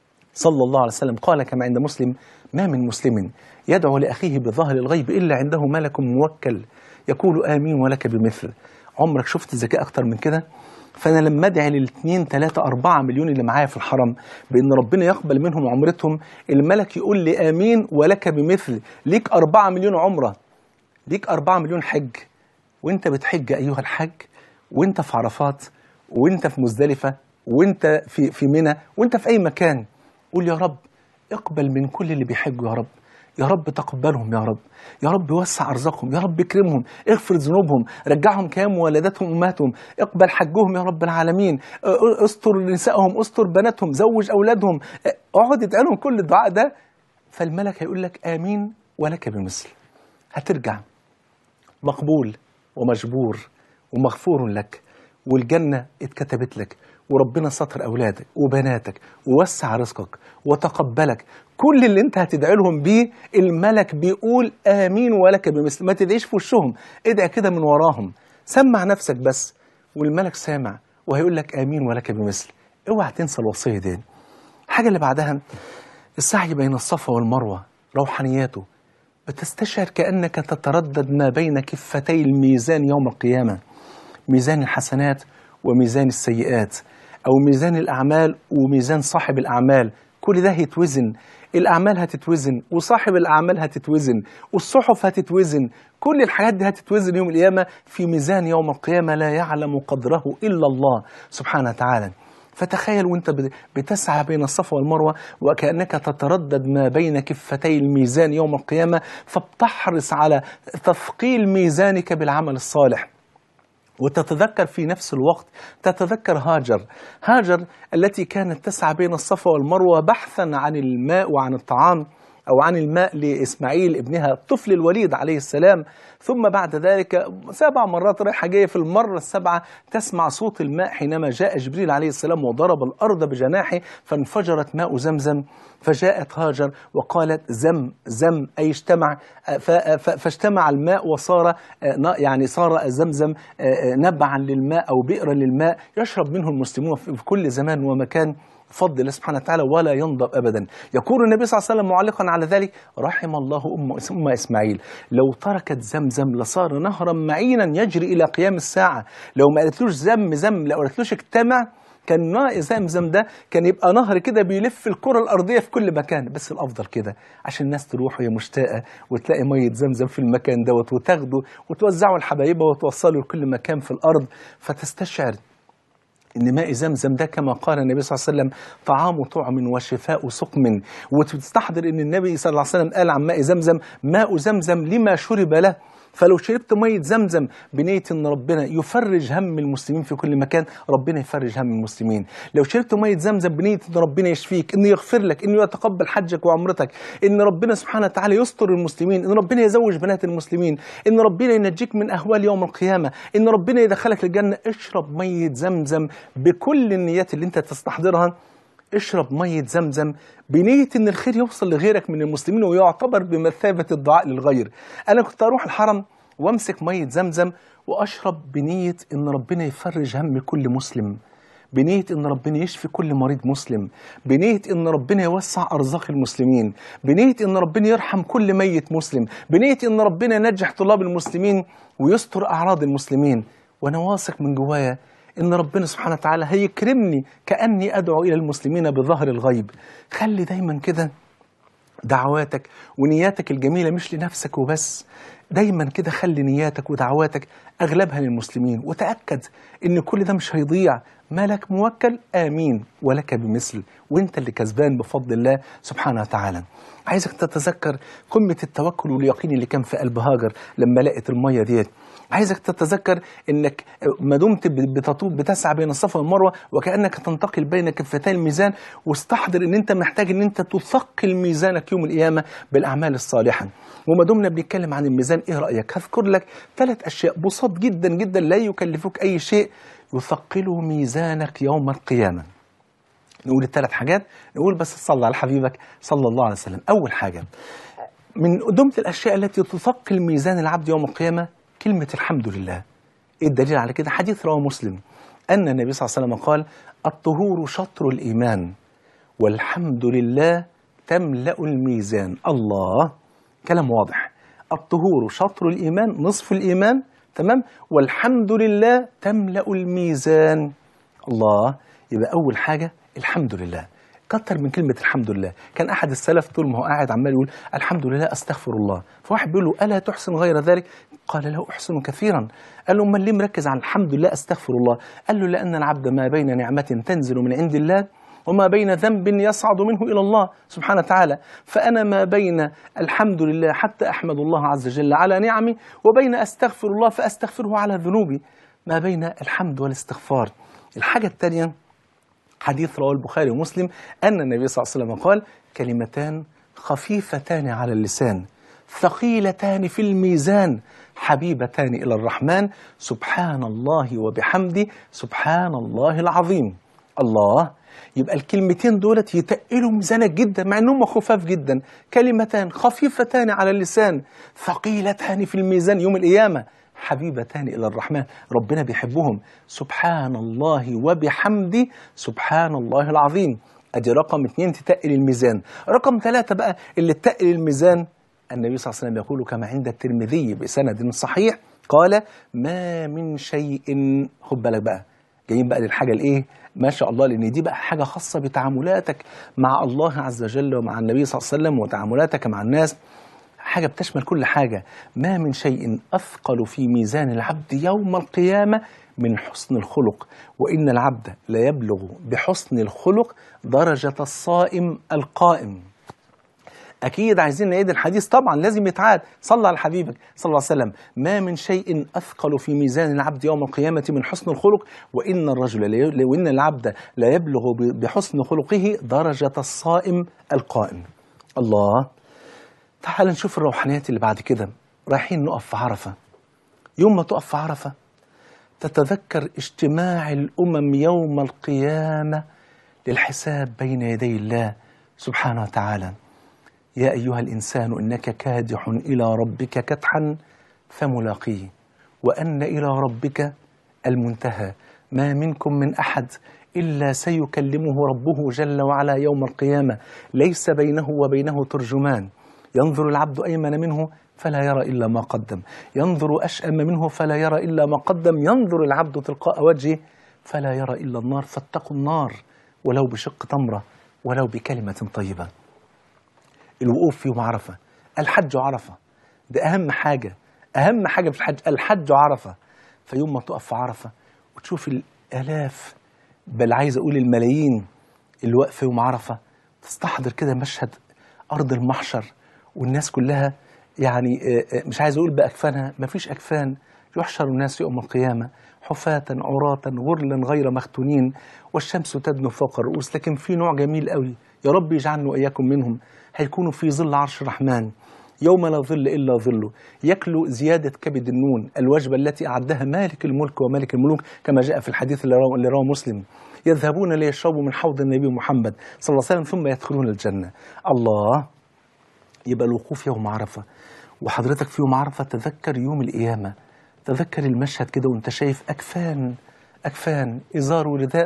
صلى الله عليه وسلم قال كما عند مسلم ما من مسلم يدعو لاخيه بظهر الغيب الا عنده ملك موكل يقول امين ولك بمثل عمرك شفت ذكاء اكتر من كده فانا لما ادعي للاثنين ثلاثة أربعة مليون اللي معايا في الحرم بان ربنا يقبل منهم عمرتهم الملك يقول لي امين ولك بمثل ليك أربعة مليون عمره ليك أربعة مليون حج وانت بتحج أيها الحج وانت في عرفات وانت في مزدلفة وانت في في منى وانت في أي مكان قول يا رب اقبل من كل اللي بيحجوا يا رب يا رب تقبلهم يا رب يا رب وسع ارزاقهم يا رب اكرمهم اغفر ذنوبهم رجعهم كام ولدتهم امهاتهم اقبل حجهم يا رب العالمين اه، استر نسائهم استر بناتهم زوج اولادهم اه، اقعد ادعي لهم كل الدعاء ده فالملك هيقول لك امين ولك بمثل هترجع مقبول ومجبور ومغفور لك والجنة اتكتبت لك وربنا سطر أولادك وبناتك ووسع رزقك وتقبلك كل اللي انت هتدعي لهم بيه الملك بيقول آمين ولك بمثل ما تدعيش في وشهم ادعي كده من وراهم سمع نفسك بس والملك سامع وهيقول لك آمين ولك بمثل اوعى تنسى الوصية دي الحاجة اللي بعدها السعي بين الصفا والمروة روحانياته بتستشعر كأنك تتردد ما بين كفتي الميزان يوم القيامة ميزان الحسنات وميزان السيئات أو ميزان الأعمال وميزان صاحب الأعمال كل ده هيتوزن الأعمال هتتوزن وصاحب الأعمال هتتوزن والصحف هتتوزن كل الحاجات دي هتتوزن يوم القيامة في ميزان يوم القيامة لا يعلم قدره إلا الله سبحانه وتعالى فتخيل وانت بتسعى بين الصفا والمروة وكأنك تتردد ما بين كفتي الميزان يوم القيامة فبتحرص على تثقيل ميزانك بالعمل الصالح وتتذكر في نفس الوقت تتذكر هاجر هاجر التي كانت تسعى بين الصفا والمروة بحثا عن الماء وعن الطعام أو عن الماء لإسماعيل ابنها الطفل الوليد عليه السلام ثم بعد ذلك سبع مرات رايحة جاية في المرة السابعة تسمع صوت الماء حينما جاء جبريل عليه السلام وضرب الأرض بجناحه فانفجرت ماء زمزم فجاءت هاجر وقالت زم زم أي اجتمع فاجتمع الماء وصار يعني صار زمزم نبعا للماء أو بئرا للماء يشرب منه المسلمون في كل زمان ومكان فضل الله سبحانه وتعالى ولا ينضب ابدا يقول النبي صلى الله عليه وسلم معلقا على ذلك رحم الله ام ام اسماعيل لو تركت زمزم لصار نهرا معينا يجري الى قيام الساعه لو ما قالتلوش زم زم لو قالتلوش اجتمع كان ماء زمزم ده كان يبقى نهر كده بيلف الكرة الأرضية في كل مكان بس الأفضل كده عشان الناس تروح وهي مشتاقة وتلاقي مية زمزم في المكان دوت وتاخده وتوزعه لحبايبها وتوصله لكل مكان في الأرض فتستشعر ان ماء زمزم ده كما قال النبي صلى الله عليه وسلم طعام طعم وشفاء سقم وتستحضر ان النبي صلى الله عليه وسلم قال عن ماء زمزم ماء زمزم لما شرب له فلو شربت مية زمزم بنية ان ربنا يفرج هم المسلمين في كل مكان ربنا يفرج هم المسلمين لو شربت مية زمزم بنية ان ربنا يشفيك انه يغفر لك انه يتقبل حجك وعمرتك ان ربنا سبحانه وتعالى يستر المسلمين ان ربنا يزوج بنات المسلمين ان ربنا ينجيك من اهوال يوم القيامة ان ربنا يدخلك الجنة اشرب مية زمزم بكل النيات اللي انت تستحضرها اشرب مية زمزم بنية ان الخير يوصل لغيرك من المسلمين ويعتبر بمثابة الدعاء للغير انا كنت اروح الحرم وامسك مية زمزم واشرب بنية ان ربنا يفرج هم كل مسلم بنية ان ربنا يشفي كل مريض مسلم بنية ان ربنا يوسع ارزاق المسلمين بنية ان ربنا يرحم كل ميت مسلم بنية ان ربنا ينجح طلاب المسلمين ويستر اعراض المسلمين وانا واثق من جوايا ان ربنا سبحانه وتعالى هيكرمني كاني ادعو الى المسلمين بظهر الغيب خلي دايما كده دعواتك ونياتك الجميله مش لنفسك وبس دايما كده خلي نياتك ودعواتك اغلبها للمسلمين وتاكد ان كل ده مش هيضيع مالك موكل امين ولك بمثل وانت اللي كسبان بفضل الله سبحانه وتعالى عايزك تتذكر قمه التوكل واليقين اللي كان في قلب هاجر لما لقت الميه ديت عايزك تتذكر انك ما دمت بتطوب بتسعى بين الصفا والمروه وكانك تنتقل بين كفتي الميزان واستحضر ان انت محتاج ان انت تثقل ميزانك يوم القيامه بالاعمال الصالحه وما دمنا بنتكلم عن الميزان ايه رايك هذكر لك ثلاث اشياء بساط جدا جدا لا يكلفوك اي شيء يثقلوا ميزانك يوم القيامه نقول الثلاث حاجات نقول بس صلى على حبيبك صلى الله عليه وسلم اول حاجه من ضمن الاشياء التي تثقل ميزان العبد يوم القيامه كلمة الحمد لله إيه الدليل على كده حديث رواه مسلم أن النبي صلى الله عليه وسلم قال الطهور شطر الإيمان والحمد لله تملأ الميزان الله كلام واضح الطهور شطر الإيمان نصف الإيمان تمام والحمد لله تملأ الميزان الله يبقى أول حاجة الحمد لله كتر من كلمة الحمد لله كان أحد السلف طول ما هو قاعد عمال يقول الحمد لله أستغفر الله فواحد بيقول له ألا تحسن غير ذلك قال له أحسن كثيرا قال له أمال ليه مركز على الحمد لله أستغفر الله قال له لأن العبد ما بين نعمة تنزل من عند الله وما بين ذنب يصعد منه إلى الله سبحانه وتعالى فأنا ما بين الحمد لله حتى أحمد الله عز وجل على نعمي وبين أستغفر الله فأستغفره على ذنوبي ما بين الحمد والاستغفار الحاجة الثانية حديث رواه البخاري ومسلم أن النبي صلى الله عليه وسلم قال كلمتان خفيفتان على اللسان ثقيلتان في الميزان حبيبتان إلى الرحمن سبحان الله وبحمده سبحان الله العظيم الله يبقى الكلمتين دولت يتقلوا ميزانك جدا مع انهم خفاف جدا كلمتان خفيفتان على اللسان ثقيلتان في الميزان يوم القيامه حبيبتان الى الرحمن ربنا بيحبهم سبحان الله وبحمده سبحان الله العظيم ادي رقم اثنين تتقل الميزان رقم ثلاثة بقى اللي تتقل الميزان النبي صلى الله عليه وسلم يقول كما عند الترمذي بسند صحيح قال ما من شيء خد بالك بقى جايين بقى للحاجة الايه ما شاء الله لان دي بقى حاجة خاصة بتعاملاتك مع الله عز وجل ومع النبي صلى الله عليه وسلم وتعاملاتك مع الناس حاجة بتشمل كل حاجة ما من شيء أثقل في ميزان العبد يوم القيامة من حسن الخلق وإن العبد لا يبلغ بحسن الخلق درجة الصائم القائم أكيد عايزين نعيد الحديث طبعا لازم يتعاد صلى على حبيبك صلى الله عليه وسلم ما من شيء أثقل في ميزان العبد يوم القيامة من حسن الخلق وإن الرجل لا- وإن العبد لا يبلغ ب- بحسن خلقه درجة الصائم القائم الله تعال نشوف الروحانيات اللي بعد كده رايحين نقف في عرفة يوم ما تقف في عرفة تتذكر اجتماع الأمم يوم القيامة للحساب بين يدي الله سبحانه وتعالى يا أيها الإنسان إنك كادح إلى ربك كدحا فملاقيه وأن إلى ربك المنتهى ما منكم من أحد إلا سيكلمه ربه جل وعلا يوم القيامة ليس بينه وبينه ترجمان ينظر العبد أيمن منه فلا يرى إلا ما قدم ينظر أشأم منه فلا يرى إلا ما قدم ينظر العبد تلقاء وجهه فلا يرى إلا النار فاتقوا النار ولو بشق تمرة ولو بكلمة طيبة الوقوف في يوم عرفة الحج عرفة ده أهم حاجة أهم حاجة في الحج الحج عرفة فيوم ما تقف في عرفة وتشوف الآلاف بل عايز أقول الملايين اللي واقفة يوم عرفة تستحضر كده مشهد أرض المحشر والناس كلها يعني آه، آه، مش عايز أقول بأكفانها مفيش أكفان يحشر الناس يوم القيامة حفاة عراة غرلا غير مختونين والشمس تدنو فوق الرؤوس لكن في نوع جميل قوي يا رب يجعلنا وإياكم منهم هيكونوا في ظل عرش الرحمن يوم لا ظل إلا ظله يكلو زيادة كبد النون الوجبة التي أعدها مالك الملك وملك الملوك كما جاء في الحديث اللي رواه اللي رواه مسلم يذهبون ليشربوا من حوض النبي محمد صلى الله عليه وسلم ثم يدخلون الجنة الله يبقى الوقوف يوم عرفة وحضرتك في يوم عرفة تذكر يوم القيامة تذكر المشهد كده وانت شايف أكفان أكفان إزار ورداء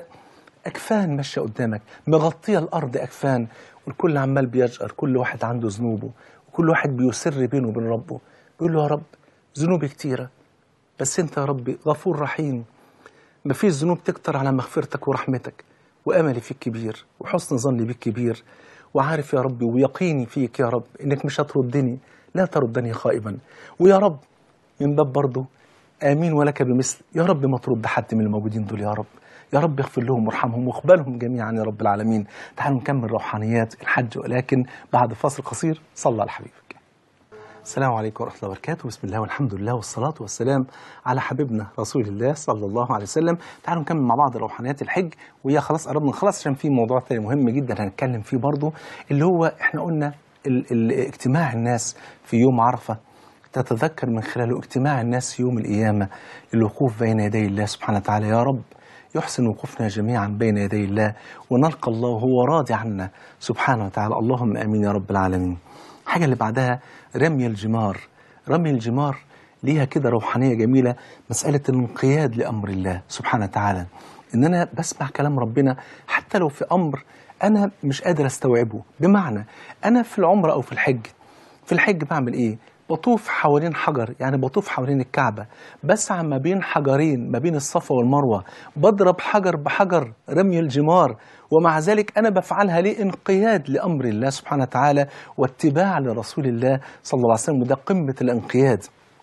أكفان ماشية قدامك مغطية الأرض أكفان والكل عمال بيجأر كل واحد عنده ذنوبه وكل واحد بيسر بينه وبين ربه بيقول له يا رب ذنوبي كتيرة بس أنت يا ربي غفور رحيم مفيش ذنوب تكتر على مغفرتك ورحمتك وأملي فيك كبير وحسن ظني بك كبير وعارف يا ربي ويقيني فيك يا رب إنك مش هتردني لا تردني خائبا ويا رب من باب برضه آمين ولك بمثل يا رب ما ترد حد من الموجودين دول يا رب يا رب اغفر لهم وارحمهم واقبلهم جميعا يا رب العالمين تعالوا نكمل روحانيات الحج ولكن بعد فاصل قصير صلى على حبيبك السلام عليكم ورحمة الله وبركاته بسم الله والحمد لله والصلاة والسلام على حبيبنا رسول الله صلى الله عليه وسلم تعالوا نكمل مع بعض روحانيات الحج وهي خلاص قربنا نخلص عشان في موضوع تاني مهم جدا هنتكلم فيه برضه اللي هو احنا قلنا ال ال اجتماع الناس في يوم عرفة تتذكر من خلاله اجتماع الناس في يوم القيامة الوقوف بين يدي الله سبحانه وتعالى يا رب يحسن وقوفنا جميعا بين يدي الله ونلقى الله وهو راضي عنا سبحانه وتعالى اللهم امين يا رب العالمين الحاجة اللي بعدها رمي الجمار رمي الجمار ليها كده روحانية جميلة مسألة الانقياد لأمر الله سبحانه وتعالى إن أنا بسمع كلام ربنا حتى لو في أمر أنا مش قادر أستوعبه بمعنى أنا في العمرة أو في الحج في الحج بعمل إيه؟ بطوف حوالين حجر يعني بطوف حوالين الكعبة بسعى ما بين حجرين ما بين الصفا والمروة بضرب حجر بحجر رمي الجمار ومع ذلك أنا بفعلها ليه انقياد لأمر الله سبحانه وتعالى واتباع لرسول الله صلى الله عليه وسلم وده قمة الانقياد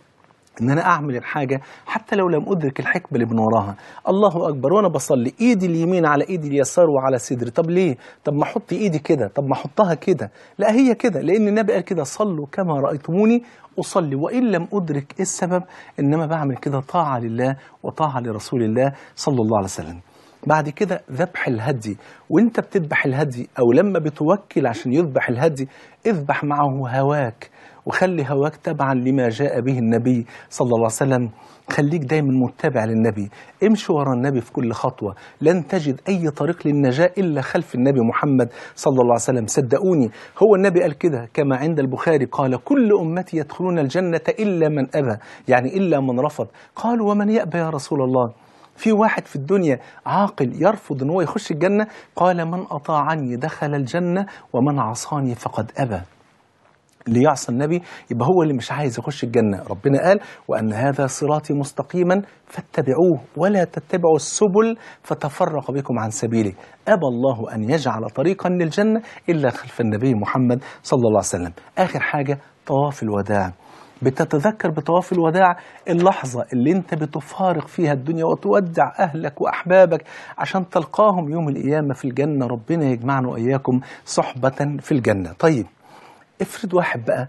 ان انا اعمل الحاجه حتى لو لم ادرك الحكمه اللي من وراها الله اكبر وانا بصلي ايدي اليمين على ايدي اليسار وعلى صدري طب ليه طب ما احط ايدي كده طب ما احطها كده لا هي كده لان النبي قال كده صلوا كما رايتموني اصلي وان لم ادرك ايه السبب انما بعمل كده طاعه لله وطاعه لرسول الله صلى الله عليه وسلم بعد كده ذبح الهدي وانت بتذبح الهدي او لما بتوكل عشان يذبح الهدي اذبح معه هواك وخلي هواك تبعا لما جاء به النبي صلى الله عليه وسلم خليك دايما متبع للنبي امشي ورا النبي في كل خطوة لن تجد أي طريق للنجاة إلا خلف النبي محمد صلى الله عليه وسلم صدقوني هو النبي قال كده كما عند البخاري قال كل أمتي يدخلون الجنة إلا من أبى يعني إلا من رفض قالوا ومن يأبى يا رسول الله في واحد في الدنيا عاقل يرفض ان هو يخش الجنة قال من أطاعني دخل الجنة ومن عصاني فقد أبى اللي يعصى النبي يبقى هو اللي مش عايز يخش الجنة ربنا قال وأن هذا صراطي مستقيما فاتبعوه ولا تتبعوا السبل فتفرق بكم عن سبيله أبى الله أن يجعل طريقا للجنة إلا خلف النبي محمد صلى الله عليه وسلم آخر حاجة طواف الوداع بتتذكر بطواف الوداع اللحظة اللي انت بتفارق فيها الدنيا وتودع أهلك وأحبابك عشان تلقاهم يوم القيامة في الجنة ربنا يجمعنا وإياكم صحبة في الجنة طيب افرض واحد بقى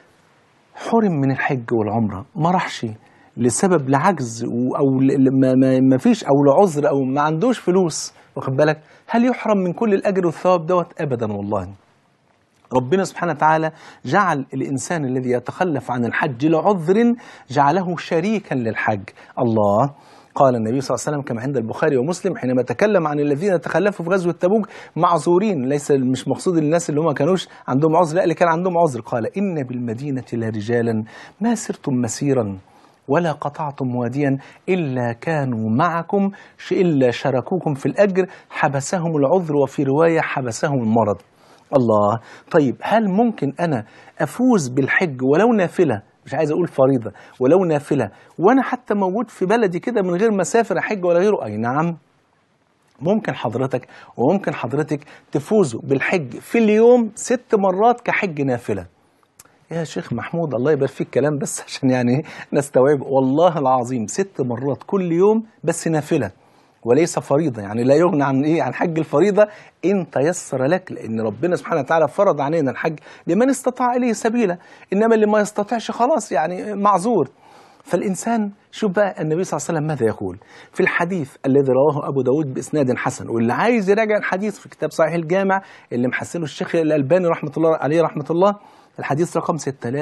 حرم من الحج والعمرة ما راحش لسبب لعجز و- او ل- ما, ما, ما فيش او لعذر او ما عندوش فلوس واخد بالك هل يحرم من كل الاجر والثواب دوت ابدا والله ربنا سبحانه وتعالى جعل الإنسان الذي يتخلف عن الحج لعذر جعله شريكا للحج الله قال النبي صلى الله عليه وسلم كما عند البخاري ومسلم حينما تكلم عن الذين تخلفوا في غزوة تبوك معذورين ليس مش مقصود الناس اللي هم كانوش عندهم عذر لا اللي كان عندهم عذر قال إن بالمدينة لرجالا ما سرتم مسيرا ولا قطعتم واديا إلا كانوا معكم ش- إلا شاركوكم في الأجر حبسهم العذر وفي رواية حبسهم المرض الله طيب هل ممكن أنا أفوز بالحج ولو نافلة مش عايز أقول فريضة ولو نافلة وأنا حتى موجود في بلدي كده من غير ما أسافر أحج ولا غيره أي نعم ممكن حضرتك وممكن حضرتك تفوزوا بالحج في اليوم ست مرات كحج نافلة يا شيخ محمود الله يبارك فيك كلام بس عشان يعني نستوعب والله العظيم ست مرات كل يوم بس نافلة وليس فريضة يعني لا يغنى عن ايه عن حج الفريضة ان تيسر لك لان ربنا سبحانه وتعالى فرض علينا الحج لمن استطاع اليه سبيلا انما اللي ما يستطيعش خلاص يعني معذور فالإنسان شوف بقى النبي صلى الله عليه وسلم ماذا يقول في الحديث الذي رواه أبو داود بإسناد حسن واللي عايز يراجع الحديث في كتاب صحيح الجامع اللي محسنه الشيخ الألباني رحمة الله عليه رحمة الله الحديث رقم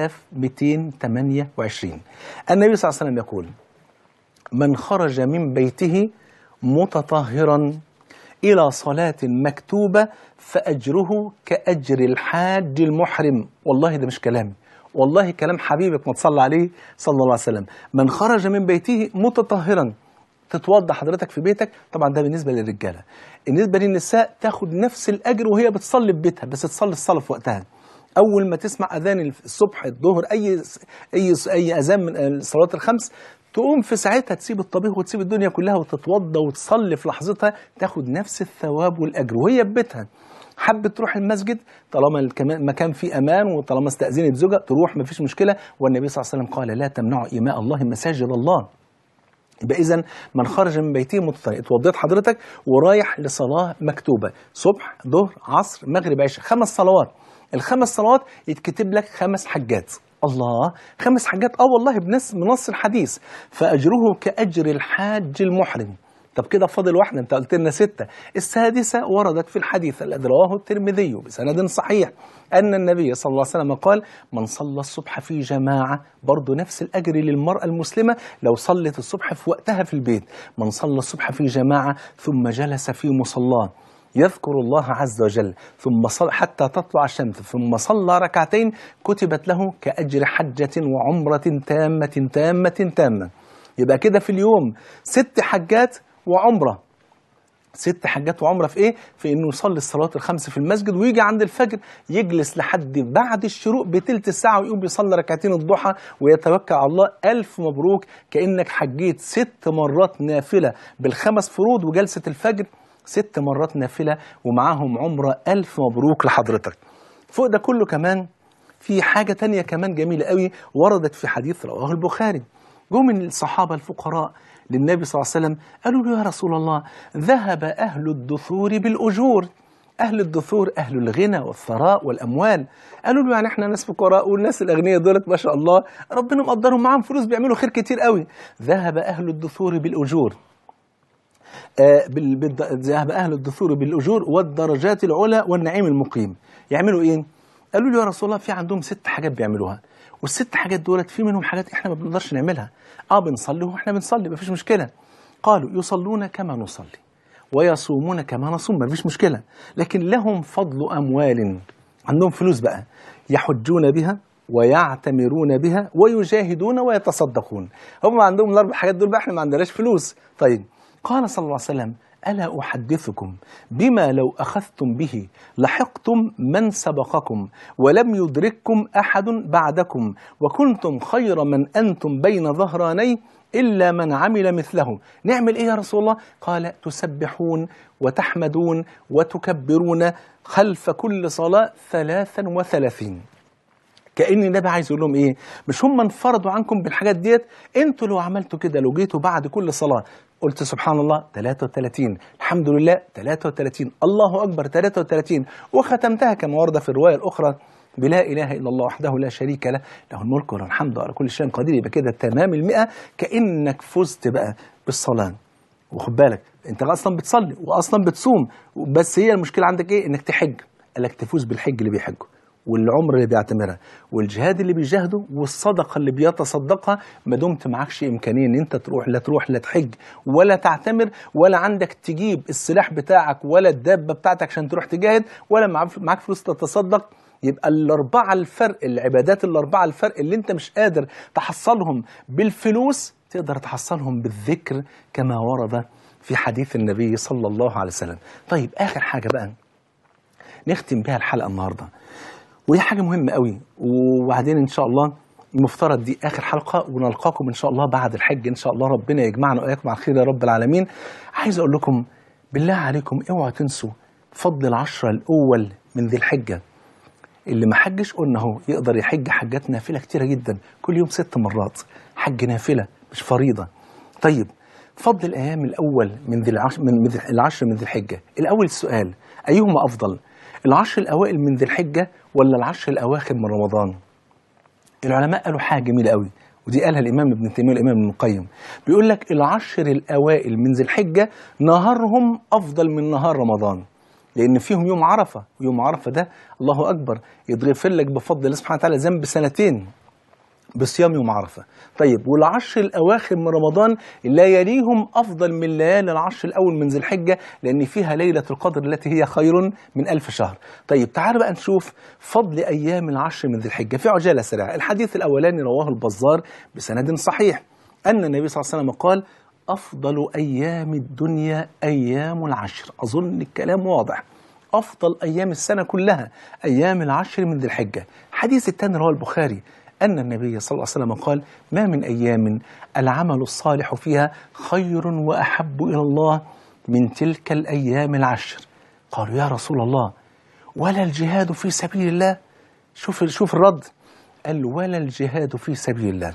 6228 النبي صلى الله عليه وسلم يقول من خرج من بيته متطهرا إلى صلاة مكتوبة فأجره كأجر الحاج المحرم والله ده مش كلامي والله كلام حبيبك ما تصلى عليه صلى الله عليه وسلم من خرج من بيته متطهرا تتوضى حضرتك في بيتك طبعا ده بالنسبة للرجالة بالنسبة للنساء تاخد نفس الأجر وهي بتصلي في بيتها بس تصلي الصلاة في وقتها أول ما تسمع أذان الصبح الظهر أي أي أي أذان من الصلوات الخمس تقوم في ساعتها تسيب الطبيخ وتسيب الدنيا كلها وتتوضى وتصلي في لحظتها تاخد نفس الثواب والأجر وهي في بيتها حبت تروح المسجد طالما الكما- المكان فيه امان وطالما استاذنت زوجها تروح مفيش مشكله والنبي صلى الله عليه وسلم قال لا تمنعوا ايماء الله مساجد الله يبقى اذا من خرج من بيته متطهر اتوضيت حضرتك ورايح لصلاه مكتوبه صبح ظهر عصر مغرب عشاء خمس صلوات الخمس صلوات يتكتب لك خمس حجات الله خمس حجات اه والله بنص بنص الحديث فاجره كاجر الحاج المحرم طب كده فاضل واحدة انت قلت لنا ستة السادسة وردت في الحديث الذي رواه الترمذي بسند صحيح أن النبي صلى الله عليه وسلم قال من صلى الصبح في جماعة برضه نفس الأجر للمرأة المسلمة لو صلت الصبح في وقتها في البيت من صلى الصبح في جماعة ثم جلس في مصلاه يذكر الله عز وجل ثم صل حتى تطلع الشمس ثم صلى ركعتين كتبت له كأجر حجة وعمرة تامة تامة تامة يبقى كده في اليوم ست حجات وعمرة ست حجات وعمرة في ايه؟ في انه يصلي الصلوات الخمس في المسجد ويجي عند الفجر يجلس لحد بعد الشروق بتلت ساعة ويقوم يصلي ركعتين الضحى ويتوكل على الله ألف مبروك كأنك حجيت ست مرات نافلة بالخمس فروض وجلسة الفجر ست مرات نافلة ومعاهم عمرة ألف مبروك لحضرتك فوق ده كله كمان في حاجة تانية كمان جميلة قوي وردت في حديث رواه البخاري جم من الصحابة الفقراء للنبي صلى الله عليه وسلم قالوا له يا رسول الله ذهب أهل الدثور بالأجور أهل الدثور أهل الغنى والثراء والأموال قالوا له يعني احنا ناس فقراء والناس الأغنياء دولت ما شاء الله ربنا مقدرهم معاهم فلوس بيعملوا خير كتير قوي ذهب أهل الدثور بالأجور آه، بال- بالد- ذهب أهل الدثور بالأجور والدرجات العلى والنعيم المقيم يعملوا إيه؟ قالوا له يا رسول الله في عندهم ست حاجات بيعملوها والست حاجات دولت في منهم حاجات احنا ما بنقدرش نعملها اه بنصلي واحنا بنصلي مفيش مشكله قالوا يصلون كما نصلي ويصومون كما نصوم مفيش مشكله لكن لهم فضل اموال عندهم فلوس بقى يحجون بها ويعتمرون بها ويجاهدون ويتصدقون هم عندهم الاربع حاجات دول بقى احنا ما عندناش فلوس طيب قال صلى الله عليه وسلم ألا أحدثكم بما لو أخذتم به لحقتم من سبقكم ولم يدرككم أحد بعدكم وكنتم خير من أنتم بين ظهراني إلا من عمل مثله نعمل إيه يا رسول الله قال تسبحون وتحمدون وتكبرون خلف كل صلاة ثلاثا وثلاثين كأن النبي عايز يقول لهم ايه؟ مش هم انفرضوا عنكم بالحاجات ديت انتوا لو عملتوا كده لو جيتوا بعد كل صلاه قلت سبحان الله 33 الحمد لله 33 الله اكبر 33 وختمتها كما ورد في الروايه الاخرى بلا اله الا الله وحده لا شريك له له الملك وله الحمد على كل شيء قدير يبقى كده تمام المئة كانك فزت بقى بالصلاه وخد بالك انت اصلا بتصلي واصلا بتصوم بس هي المشكله عندك ايه انك تحج قال لك تفوز بالحج اللي بيحجه والعمر اللي بيعتمرها والجهاد اللي بيجاهده والصدقه اللي بيتصدقها ما دمت معكش امكانيه ان انت تروح لا تروح لا تحج ولا تعتمر ولا عندك تجيب السلاح بتاعك ولا الدابه بتاعتك عشان تروح تجاهد ولا معاك فلوس تتصدق يبقى الاربعه الفرق العبادات الاربعه الفرق اللي انت مش قادر تحصلهم بالفلوس تقدر تحصلهم بالذكر كما ورد في حديث النبي صلى الله عليه وسلم طيب اخر حاجه بقى نختم بها الحلقه النهارده ودي حاجه مهمه قوي وبعدين ان شاء الله المفترض دي اخر حلقه ونلقاكم ان شاء الله بعد الحج ان شاء الله ربنا يجمعنا واياكم على خير يا رب العالمين عايز اقول لكم بالله عليكم اوعوا تنسوا فضل العشرة الاول من ذي الحجه اللي ما حجش قلنا اهو يقدر يحج حاجات نافله كتيره جدا كل يوم ست مرات حج نافله مش فريضه طيب فضل الايام الاول من ذي العشر من من العشر من ذي الحجه الاول السؤال ايهما افضل العشر الاوائل من ذي الحجه ولا العشر الاواخر من رمضان العلماء قالوا حاجه جميله قوي ودي قالها الامام ابن تيميه والامام ابن القيم بيقول لك العشر الاوائل من ذي الحجه نهارهم افضل من نهار رمضان لان فيهم يوم عرفه ويوم عرفه ده الله اكبر يتغفر لك بفضل الله سبحانه وتعالى ذنب سنتين بصيام يوم عرفة طيب والعشر الأواخر من رمضان لا يليهم أفضل من ليالي العشر الأول من ذي الحجة لأن فيها ليلة القدر التي هي خير من ألف شهر طيب تعال بقى نشوف فضل أيام العشر من ذي الحجة في عجالة سريعة الحديث الأولاني رواه البزار بسند صحيح أن النبي صلى الله عليه وسلم قال أفضل أيام الدنيا أيام العشر أظن الكلام واضح أفضل أيام السنة كلها أيام العشر من ذي الحجة حديث الثاني رواه البخاري أن النبي صلى الله عليه وسلم قال ما من أيام العمل الصالح فيها خير وأحب إلى الله من تلك الأيام العشر قالوا يا رسول الله ولا الجهاد في سبيل الله شوف شوف الرد قال ولا الجهاد في سبيل الله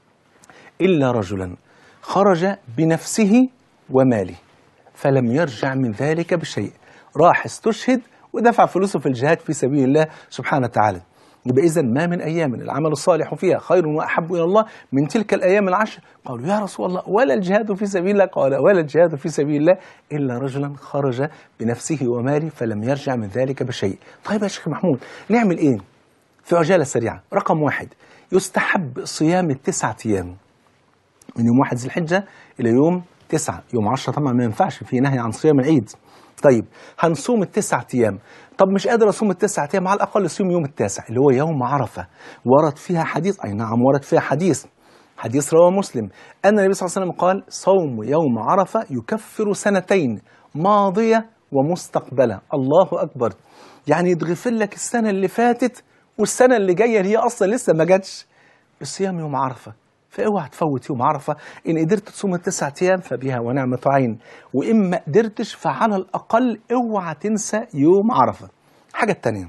إلا رجلا خرج بنفسه وماله فلم يرجع من ذلك بشيء راح استشهد ودفع فلوسه في الجهاد في سبيل الله سبحانه وتعالى يبقى إذا ما من أيام العمل الصالح فيها خير وأحب إلى الله من تلك الأيام العشر قالوا يا رسول الله ولا الجهاد في سبيل الله قال ولا الجهاد في سبيل الله إلا رجلا خرج بنفسه وماله فلم يرجع من ذلك بشيء طيب يا شيخ محمود نعمل إيه في عجالة سريعة رقم واحد يستحب صيام التسعة أيام من يوم واحد ذي الحجة إلى يوم تسعة يوم عشرة طبعا ما ينفعش في نهي عن صيام العيد طيب هنصوم التسعة أيام طب مش قادر أصوم التسعة أيام على الأقل صوم يوم التاسع اللي هو يوم عرفة ورد فيها حديث أي نعم ورد فيها حديث حديث رواه مسلم أن النبي صلى الله عليه وسلم قال صوم يوم عرفة يكفر سنتين ماضية ومستقبلة الله أكبر يعني يتغفر لك السنة اللي فاتت والسنة اللي جاية اللي هي أصلا لسه ما جاتش الصيام يوم عرفة فاوعى تفوت يوم عرفة إن قدرت تصوم التسعة أيام فبها ونعمة عين وإن ما قدرتش فعلى الأقل اوعى تنسى يوم عرفة حاجة التانية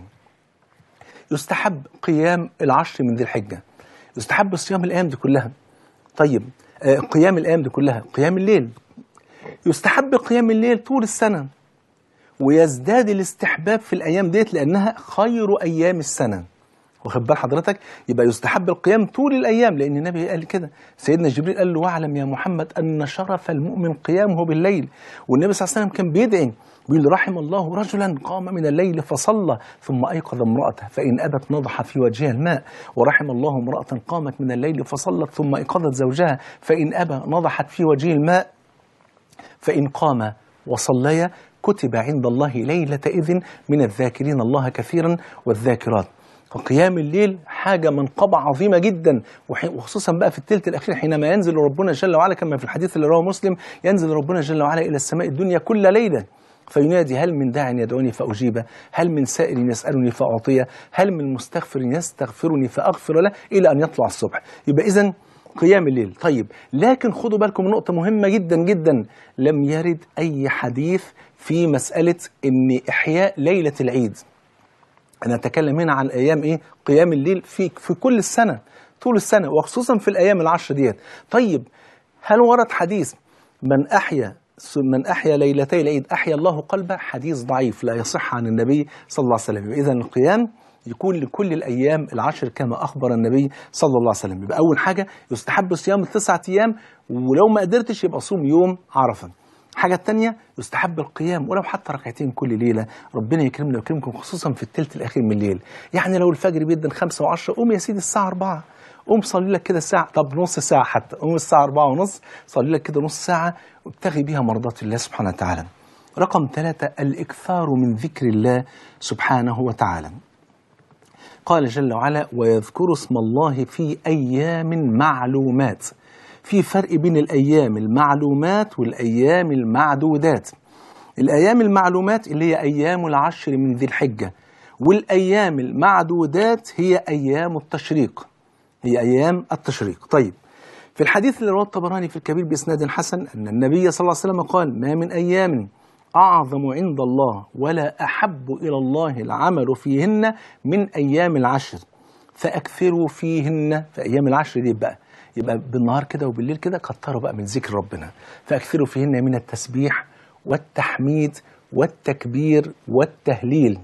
يستحب قيام العشر من ذي الحجة يستحب صيام الأيام دي كلها طيب آه قيام الأيام دي كلها قيام الليل يستحب قيام الليل طول السنة ويزداد الاستحباب في الأيام ديت لأنها خير أيام السنة واخد بال حضرتك يبقى يستحب القيام طول الايام لان النبي قال كده سيدنا جبريل قال له واعلم يا محمد ان شرف المؤمن قيامه بالليل والنبي صلى الله عليه وسلم كان بيدعي بيقول رحم الله رجلا قام من الليل فصلى ثم ايقظ امراته فان ابت نضح في وجهها الماء ورحم الله امراه قامت من الليل فصلت ثم ايقظت زوجها فان ابى نضحت في وجهه الماء فإن قام وصليا كتب عند الله ليلة إذن من الذاكرين الله كثيرا والذاكرات فقيام الليل حاجة منقبة عظيمة جدا وح- وخصوصا بقى في الثلث الأخير حينما ينزل ربنا جل وعلا كما في الحديث اللي رواه مسلم ينزل ربنا جل وعلا إلى السماء الدنيا كل ليلة فينادي هل من داع يدعوني فأجيبه هل من سائل يسألني فأعطيه هل من مستغفر يستغفرني فأغفر له إلى أن يطلع الصبح يبقى إذن قيام الليل طيب لكن خدوا بالكم من نقطة مهمة جدا جدا لم يرد أي حديث في مسألة أن إحياء ليلة العيد أنا أتكلم هنا عن أيام إيه قيام الليل في في كل السنة طول السنة وخصوصا في الأيام العشر ديت طيب هل ورد حديث من أحيا من أحيا ليلتي العيد أحيا الله قلبه حديث ضعيف لا يصح عن النبي صلى الله عليه وسلم إذا القيام يكون لكل الأيام العشر كما أخبر النبي صلى الله عليه وسلم يبقى أول حاجة يستحب صيام التسعة أيام ولو ما قدرتش يبقى صوم يوم عرفة الحاجة التانية يستحب القيام ولو حتى ركعتين كل ليلة ربنا يكرمنا ويكرمكم خصوصا في الثلث الأخير من الليل يعني لو الفجر بيدن خمسة وعشرة قوم يا سيدي الساعة أربعة قوم صلي لك كده ساعة طب نص ساعة حتى قوم الساعة أربعة ونص صلي لك كده نص ساعة وابتغي بيها مرضات الله سبحانه وتعالى رقم ثلاثة الإكثار من ذكر الله سبحانه وتعالى قال جل وعلا ويذكر اسم الله في أيام معلومات في فرق بين الأيام المعلومات والأيام المعدودات الأيام المعلومات اللي هي أيام العشر من ذي الحجة والأيام المعدودات هي أيام التشريق هي أيام التشريق طيب في الحديث اللي رواه الطبراني في الكبير بإسناد حسن أن النبي صلى الله عليه وسلم قال ما من أيام أعظم عند الله ولا أحب إلى الله العمل فيهن من أيام العشر فأكثروا فيهن في أيام العشر دي بقى يبقى بالنهار كده وبالليل كده كتروا بقى من ذكر ربنا فأكثروا فيهن من التسبيح والتحميد والتكبير والتهليل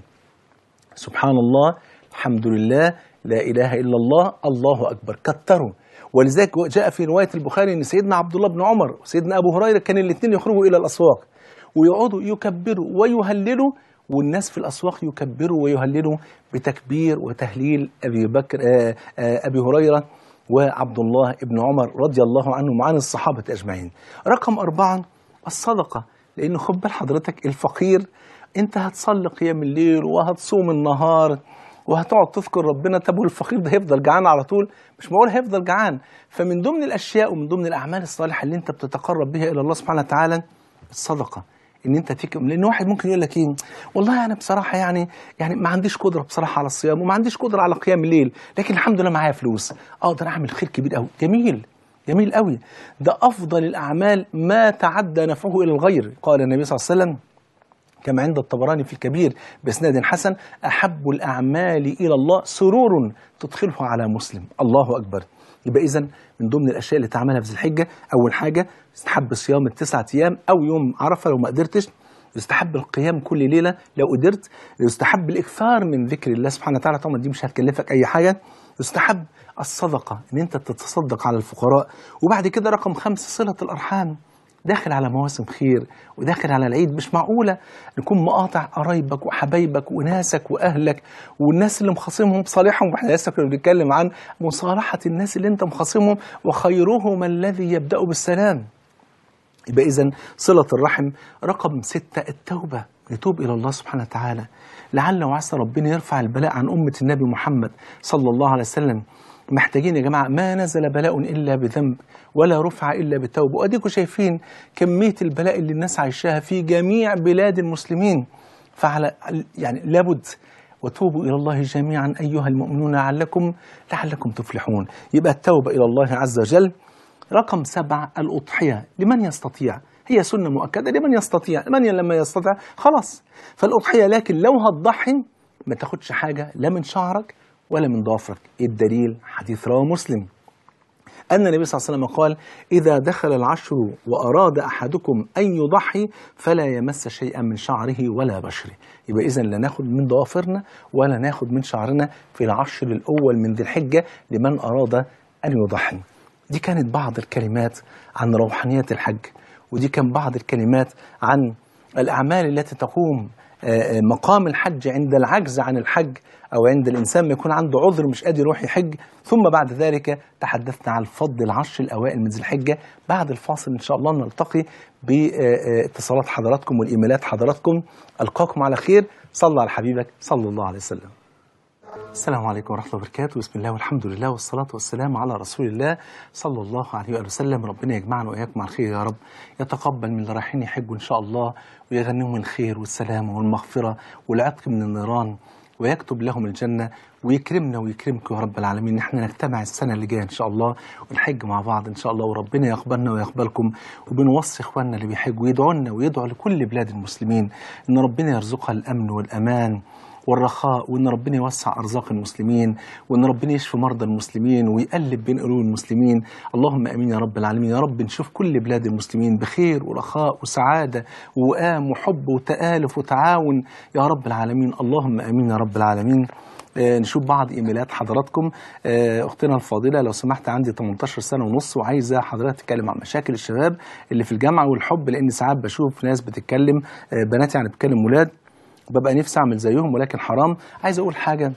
سبحان الله الحمد لله لا إله إلا الله الله أكبر كتروا ولذلك جاء في رواية البخاري أن سيدنا عبد الله بن عمر وسيدنا أبو هريرة كان الاثنين يخرجوا إلى الأسواق ويقعدوا يكبروا ويهللوا والناس في الأسواق يكبروا ويهللوا بتكبير وتهليل أبي بكر آآ آآ أبي هريرة وعبد الله بن عمر رضي الله عنهم وعن الصحابة أجمعين رقم أربعة الصدقة لأن خد بال حضرتك الفقير أنت هتصلي قيام الليل وهتصوم النهار وهتقعد تذكر ربنا طب والفقير ده هيفضل جعان على طول مش معقول هيفضل جعان فمن ضمن الاشياء ومن ضمن الاعمال الصالحه اللي انت بتتقرب بها الى الله سبحانه وتعالى الصدقه ان انت تكرم لان واحد ممكن يقول لك ايه والله انا بصراحه يعني يعني ما عنديش قدره بصراحه على الصيام وما عنديش قدره على قيام الليل لكن الحمد لله معايا فلوس اقدر اعمل خير كبير قوي جميل جميل قوي ده افضل الاعمال ما تعدى نفعه الى الغير قال النبي صلى الله عليه وسلم كما عند الطبراني في الكبير باسناد حسن احب الاعمال الى الله سرور تدخله على مسلم الله اكبر يبقى اذا من ضمن الاشياء اللي تعملها في ذي الحجه اول حاجه يستحب صيام التسعة ايام او يوم عرفه لو ما قدرتش يستحب القيام كل ليله لو قدرت يستحب الاكثار من ذكر الله سبحانه وتعالى طبعا دي مش هتكلفك اي حاجه يستحب الصدقه ان انت تتصدق على الفقراء وبعد كده رقم خمسه صله الارحام داخل على مواسم خير وداخل على العيد مش معقولة نكون مقاطع قرايبك وحبايبك وناسك وأهلك والناس اللي مخاصمهم بصالحهم واحنا لسه كنا بنتكلم عن مصالحة الناس اللي انت مخاصمهم وخيرهم الذي يبدأ بالسلام يبقى إذا صلة الرحم رقم ستة التوبة نتوب إلى الله سبحانه وتعالى لعل وعسى ربنا يرفع البلاء عن أمة النبي محمد صلى الله عليه وسلم محتاجين يا جماعة ما نزل بلاء إلا بذنب ولا رفع إلا بالتوبة وأديكم شايفين كمية البلاء اللي الناس عايشاها في جميع بلاد المسلمين فعلى يعني لابد وتوبوا إلى الله جميعا أيها المؤمنون لعلكم لعلكم تفلحون يبقى التوبة إلى الله عز وجل رقم سبعة الأضحية لمن يستطيع هي سنة مؤكدة لمن يستطيع من لما يستطيع خلاص فالأضحية لكن لو هتضحي ما تاخدش حاجة لا من شعرك ولا من ضوافرك الدليل حديث رواه مسلم أن النبي صلى الله عليه وسلم قال إذا دخل العشر وأراد أحدكم أن يضحي فلا يمس شيئا من شعره ولا بشره يبقى إذا لا ناخد من ضوافرنا ولا ناخد من شعرنا في العشر الأول من ذي الحجة لمن أراد أن يضحي دي كانت بعض الكلمات عن روحانية الحج ودي كان بعض الكلمات عن الأعمال التي تقوم مقام الحج عند العجز عن الحج أو عند الإنسان ما يكون عنده عذر مش قادر يروح يحج ثم بعد ذلك تحدثنا عن فضل العشر الأوائل من ذي الحجة بعد الفاصل إن شاء الله نلتقي باتصالات حضراتكم والإيميلات حضراتكم ألقاكم على خير صلى على حبيبك صلى الله عليه وسلم السلام عليكم ورحمة الله وبركاته بسم الله والحمد لله والصلاة والسلام على رسول الله صلى الله عليه وآله وسلم ربنا يجمعنا وإياكم على الخير يا رب يتقبل من اللي رايحين يحجوا إن شاء الله ويغنيهم الخير والسلام والمغفرة والعتق من النيران ويكتب لهم الجنة ويكرمنا ويكرمكم يا رب العالمين نحن نجتمع السنة اللي جاية إن شاء الله ونحج مع بعض إن شاء الله وربنا يقبلنا ويقبلكم وبنوصي إخواننا اللي بيحجوا ويدعوا لنا ويدعوا لكل بلاد المسلمين إن ربنا يرزقها الأمن والأمان والرخاء وان ربنا يوسع ارزاق المسلمين وان ربنا يشفي مرضى المسلمين ويقلب بين قلوب المسلمين اللهم امين يا رب العالمين يا رب نشوف كل بلاد المسلمين بخير ورخاء وسعاده ووئام وحب وتالف وتعاون يا رب العالمين اللهم امين يا رب العالمين آه نشوف بعض ايميلات حضراتكم آه اختنا الفاضله لو سمحت عندي 18 سنه ونص وعايزه حضرتك تتكلم عن مشاكل الشباب اللي في الجامعه والحب لان ساعات بشوف ناس بتتكلم آه بنات يعني بتكلم ولاد ببقى نفسي اعمل زيهم ولكن حرام عايز اقول حاجه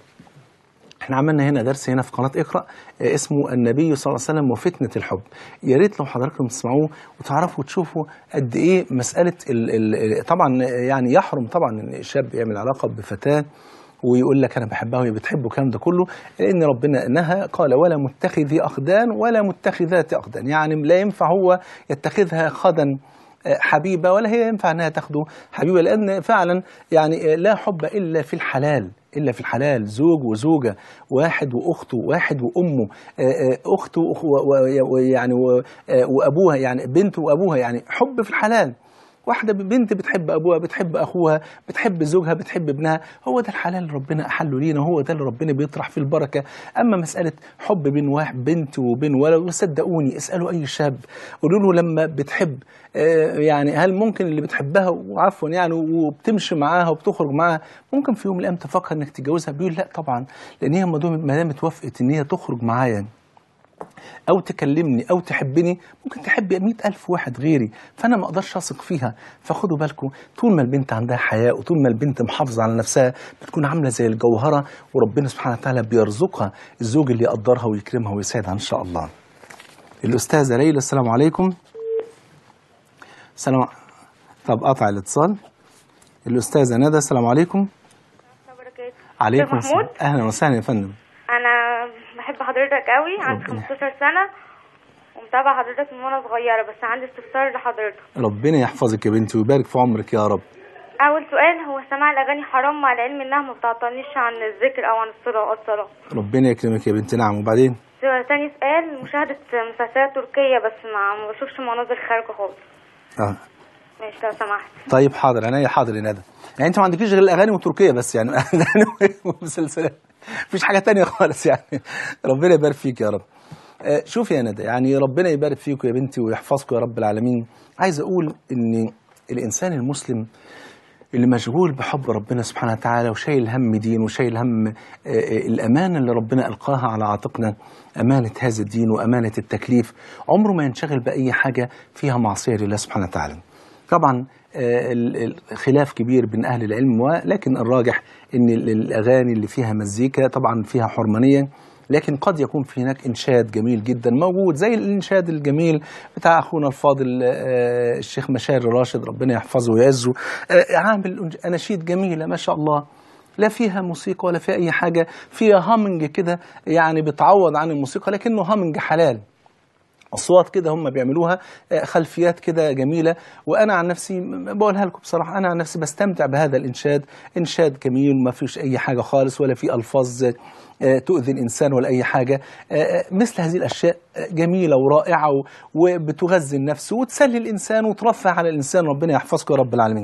احنا عملنا هنا درس هنا في قناه اقرا اسمه النبي صلى الله عليه وسلم وفتنه الحب يا ريت لو حضراتكم تسمعوه وتعرفوا وتشوفوا قد ايه مساله ال ال طبعا يعني يحرم طبعا ان شاب يعمل علاقه بفتاه ويقول لك انا بحبها وهي بتحبه الكلام ده كله لان ربنا نهى قال ولا متخذي اخدان ولا متخذات اخدان يعني لا ينفع هو يتخذها خدا حبيبه ولا هي ينفع انها تاخده حبيبه لان فعلا يعني لا حب الا في الحلال الا في الحلال زوج وزوجه واحد واخته واحد وامه اخته ويعني وابوها يعني بنت وابوها يعني حب في الحلال واحدة بنت بتحب أبوها بتحب أخوها بتحب زوجها بتحب ابنها هو ده الحلال اللي ربنا أحله لينا هو ده اللي ربنا بيطرح فيه البركة أما مسألة حب بين واحد بنت وبين ولد صدقوني اسألوا أي شاب قولوا له لما بتحب آه يعني هل ممكن اللي بتحبها وعفوا يعني وبتمشي معاها وبتخرج معاها ممكن في يوم من الأيام تفكر إنك تتجوزها بيقول لا طبعا لأن هي ما دام اتوافقت إن هي تخرج معايا أو تكلمني أو تحبني ممكن تحب مئة ألف واحد غيري فأنا ما أقدرش أثق فيها فخدوا بالكم طول ما البنت عندها حياء وطول ما البنت محافظة على نفسها بتكون عاملة زي الجوهرة وربنا سبحانه وتعالى بيرزقها الزوج اللي يقدرها ويكرمها ويسعدها إن شاء الله الأستاذة ليلى السلام عليكم السلام طب قطع الاتصال الأستاذة ندى السلام عليكم عليكم السلام أهلا وسهلا يا فندم انا بحب حضرتك قوي عندي 15 سنه ومتابعه حضرتك من وانا صغيره بس عندي استفسار لحضرتك ربنا يحفظك يا بنتي ويبارك في عمرك يا رب اول سؤال هو سماع الاغاني حرام مع العلم انها ما بتعطلنيش عن الذكر او عن الصلاه الصلاه ربنا يكرمك يا بنتي نعم وبعدين تاني سؤال مشاهده مسلسلات تركيه بس ما ما بشوفش مناظر خارجه خالص اه ماشي لو سمحت طيب حاضر عينيا حاضر يا ندى يعني انت ما عندكيش غير الاغاني وتركيا بس يعني ومسلسلات مفيش حاجه تانية خالص يعني ربنا يبارك فيك يا رب آه شوف يا ندى يعني ربنا يبارك فيكم يا بنتي ويحفظكم يا رب العالمين عايز اقول ان الانسان المسلم اللي مشغول بحب ربنا سبحانه وتعالى وشايل هم دين وشايل هم آه الأمانة اللي ربنا ألقاها على عاتقنا أمانة هذا الدين وأمانة التكليف عمره ما ينشغل بأي حاجة فيها معصية لله سبحانه وتعالى طبعا الخلاف كبير بين أهل العلم ولكن الراجح أن الأغاني اللي فيها مزيكا طبعا فيها حرمانية لكن قد يكون في هناك إنشاد جميل جدا موجود زي الإنشاد الجميل بتاع أخونا الفاضل الشيخ مشاري راشد ربنا يحفظه ويعزه عامل أناشيد جميلة ما شاء الله لا فيها موسيقى ولا فيها أي حاجة فيها هامنج كده يعني بتعوض عن الموسيقى لكنه هامنج حلال اصوات كده هم بيعملوها خلفيات كده جميله وانا عن نفسي بقولها لكم بصراحه انا عن نفسي بستمتع بهذا الانشاد انشاد جميل ما فيش اي حاجه خالص ولا في الفاظ تؤذي الانسان ولا اي حاجه مثل هذه الاشياء جميله ورائعه وبتغذي النفس وتسلي الانسان وترفع على الانسان ربنا يحفظكم يا رب العالمين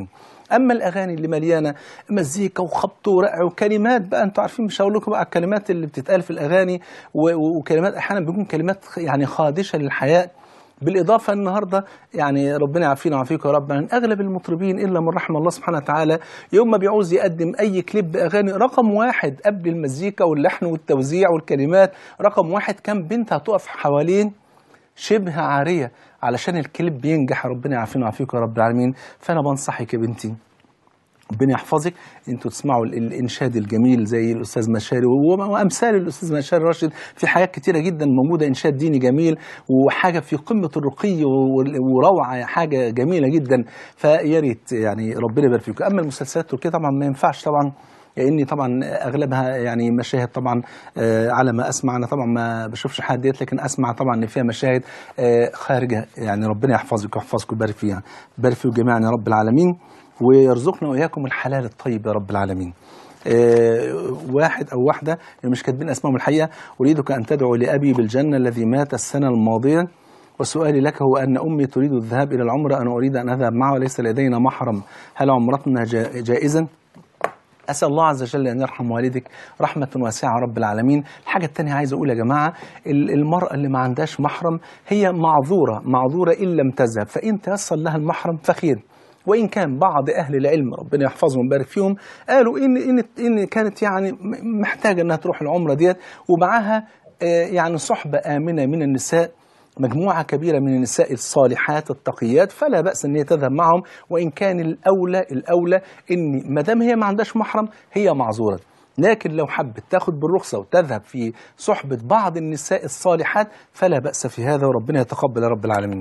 اما الاغاني اللي مليانه مزيكا وخبط ورق وكلمات بقى انتوا عارفين مش هقول لكم بقى الكلمات اللي بتتقال في الاغاني و- و- وكلمات احيانا بيكون كلمات خ- يعني خادشه للحياه بالاضافه النهارده يعني ربنا يعافينا ويعافيكم يا رب من اغلب المطربين الا من رحم الله سبحانه وتعالى يوم ما بيعوز يقدم اي كليب اغاني رقم واحد قبل المزيكا واللحن والتوزيع والكلمات رقم واحد كان بنت هتقف حوالين شبه عاريه علشان الكليب ينجح ربنا يعافينا ويعافيكم يا رب العالمين فانا بنصحك يا بنتي ربنا يحفظك انتوا تسمعوا ال- الانشاد الجميل زي الاستاذ مشاري و- وامثال الاستاذ مشاري راشد في حاجات كتيره جدا موجوده انشاد ديني جميل وحاجه في قمه الرقي و- وروعه حاجه جميله جدا فيا ريت يعني ربنا يبارك فيكم اما المسلسلات التركيه طبعا ما ينفعش طبعا لاني طبعا اغلبها يعني مشاهد طبعا آه، على ما اسمع انا طبعا ما بشوفش حد ديت لكن اسمع طبعا ان فيها مشاهد آه، خارجه يعني ربنا يحفظك ويحفظكم ويبارك فيها يبارك فيكم جميعا يا رب العالمين ويرزقنا واياكم الحلال الطيب يا رب العالمين. آه، واحد او واحده مش كاتبين اسمائهم الحقيقه اريدك ان تدعو لابي بالجنه الذي مات السنه الماضيه وسؤالي لك هو ان امي تريد الذهاب الى العمره انا اريد ان اذهب معها وليس لدينا محرم هل عمرتنا جا- جائزا؟ أسأل الله عز وجل أن يرحم والدك رحمة واسعة رب العالمين الحاجة التانية عايز أقول يا جماعة ال- المرأة اللي ما عندهاش محرم هي معذورة معذورة إن لم تذهب فإن تيسر لها المحرم فخير وإن كان بعض أهل العلم ربنا يحفظهم ويبارك فيهم قالوا إن إن إن كانت يعني م- محتاجة إنها تروح العمرة ديت ومعاها آه، يعني صحبة آمنة من النساء مجموعة كبيرة من النساء الصالحات التقيات فلا بأس أن هي تذهب معهم وإن كان الأولى الأولى أن ما دام هي ما عندهاش محرم هي معذورة لكن لو حبت تاخد بالرخصة وتذهب في صحبة بعض النساء الصالحات فلا بأس في هذا وربنا يتقبل يا رب العالمين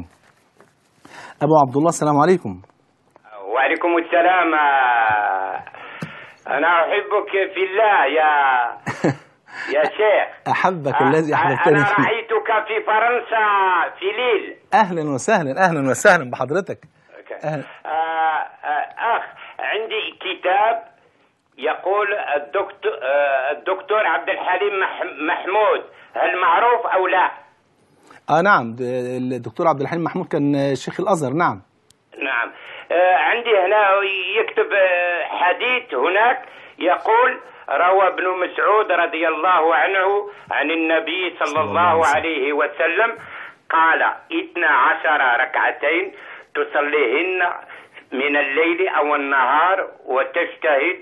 أبو عبد الله السلام عليكم وعليكم السلام آه، أنا أحبك في الله يا يا شيخ أحبك آه، الذي آه، أحببتني أنا فيه رأيتك في فرنسا في ليل أهلا وسهلا أهلا وسهلا بحضرتك أهلا. آه، آه، أخ عندي كتاب يقول الدكتور آه، الدكتور عبد الحليم مح- محمود هل معروف أو لا؟ آه نعم د- الدكتور عبد الحليم محمود كان شيخ الأزهر نعم نعم آه، عندي هنا يكتب آه، حديث هناك يقول روى ابن مسعود رضي الله عنه عن النبي صلى الله عليه وسلم قال اثنا عشر ركعتين تصليهن من الليل أو النهار وتجتهد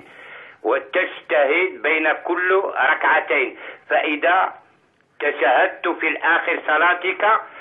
وتجتهد بين كل ركعتين فإذا تشهدت في الآخر صلاتك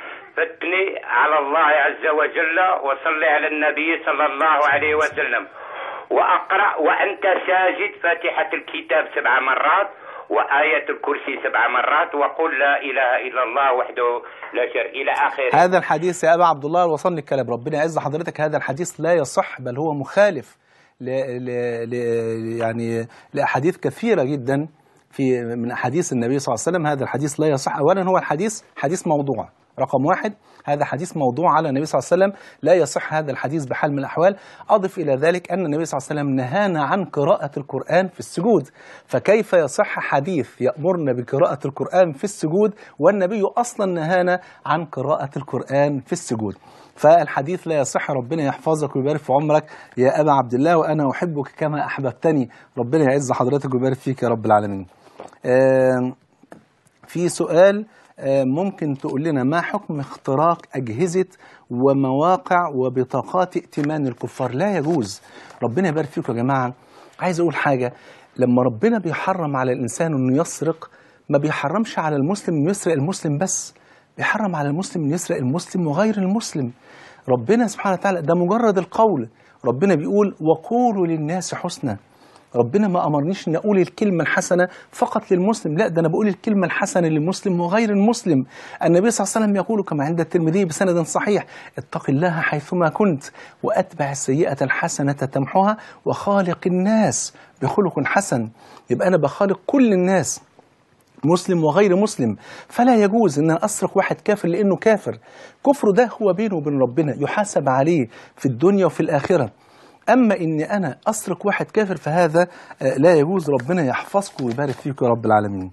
فاثني على الله عز وجل وصل على النبي صلى الله عليه وسلم وأقرأ وأنت ساجد فاتحة الكتاب سبع مرات وآية الكرسي سبع مرات وقل لا إله إلا الله وحده لا شريك إلى آخره هذا الحديث يا أبا عبد الله وصلني الكلام ربنا يعز حضرتك هذا الحديث لا يصح بل هو مخالف ل... ل... ل... يعني لأحاديث كثيرة جدا في من أحاديث النبي صلى الله عليه وسلم هذا الحديث لا يصح أولا هو الحديث حديث موضوع رقم واحد هذا حديث موضوع على النبي صلى الله عليه وسلم لا يصح هذا الحديث بحال من الأحوال أضف إلى ذلك أن النبي صلى الله عليه وسلم نهانا عن قراءة القرآن في السجود فكيف يصح حديث يأمرنا بقراءة القرآن في السجود والنبي أصلا نهانا عن قراءة القرآن في السجود فالحديث لا يصح ربنا يحفظك ويبارك في عمرك يا أبا عبد الله وأنا أحبك كما أحببتني ربنا يعز حضرتك ويبارك فيك يا رب العالمين آم، في سؤال آه، ممكن تقول لنا ما حكم اختراق أجهزة ومواقع وبطاقات ائتمان الكفار لا يجوز ربنا يبارك فيكم يا جماعة عايز أقول حاجة لما ربنا بيحرم على الإنسان أنه يسرق ما بيحرمش على المسلم أنه يسرق المسلم بس بيحرم على المسلم أنه يسرق المسلم وغير المسلم ربنا سبحانه وتعالى ده مجرد القول ربنا بيقول وقولوا للناس حسنا ربنا ما امرنيش ان اقول الكلمه الحسنه فقط للمسلم لا ده انا بقول الكلمه الحسنه للمسلم وغير المسلم النبي صلى الله عليه وسلم يقول كما عند الترمذي بسند صحيح اتق الله حيثما كنت واتبع السيئه الحسنه تمحها وخالق الناس بخلق حسن يبقى انا بخالق كل الناس مسلم وغير مسلم فلا يجوز ان أنا اسرق واحد كافر لانه كافر كفره ده هو بينه وبين ربنا يحاسب عليه في الدنيا وفي الاخره اما اني انا اسرق واحد كافر فهذا آه، لا يجوز ربنا يحفظكم ويبارك فيكم يا رب العالمين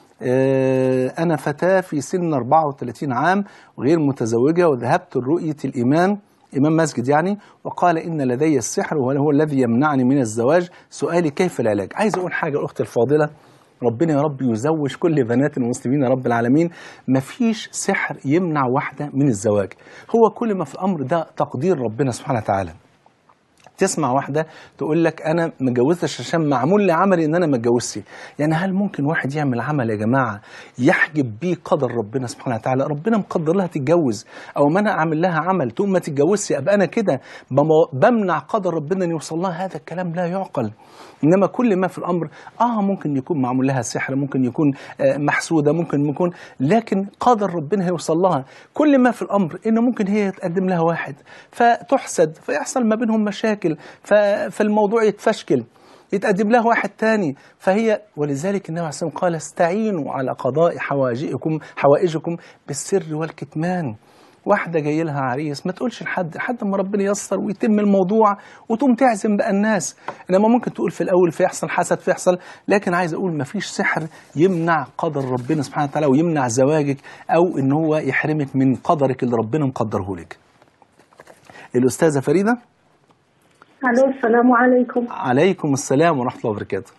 آه، أنا فتاة في سن 34 عام وغير متزوجة وذهبت لرؤية الإمام إمام مسجد يعني وقال إن لدي السحر وهو الذي يمنعني من الزواج سؤالي كيف العلاج عايز أقول حاجة أختي الفاضلة ربنا يا رب يزوج كل بنات المسلمين يا رب العالمين مفيش سحر يمنع واحدة من الزواج هو كل ما في الأمر ده تقدير ربنا سبحانه وتعالى تسمع واحدة تقول لك أنا ما اتجوزتش عشان معمول لي عملي إن أنا ما اتجوزش يعني هل ممكن واحد يعمل عمل يا جماعة يحجب بيه قدر ربنا سبحانه وتعالى ربنا مقدر لها تتجوز أو ما أنا أعمل لها عمل تقوم ما تتجوزش أبقى أنا كده بم- بمنع قدر ربنا أن يوصل لها هذا الكلام لا يعقل إنما كل ما في الأمر آه ممكن يكون معمول لها سحر ممكن يكون آه محسودة ممكن يكون لكن قدر ربنا هيوصل لها كل ما في الأمر إنه ممكن هي يتقدم لها واحد فتحسد فيحصل ما بينهم مشاكل ف- فالموضوع يتفشكل يتقدم لها واحد تاني فهي ولذلك النبي عليه الصلاة والسلام قال استعينوا على قضاء حوائجكم حوائجكم بالسر والكتمان واحدة جاي لها عريس ما تقولش لحد لحد ما ربنا ييسر ويتم الموضوع وتقوم تعزم بقى الناس انما ممكن تقول في الاول فيحصل حسد فيحصل لكن عايز اقول ما فيش سحر يمنع قدر ربنا سبحانه وتعالى ويمنع زواجك او ان هو يحرمك من قدرك اللي ربنا مقدره لك الاستاذة فريدة الو السلام عليكم عليكم السلام ورحمة الله وبركاته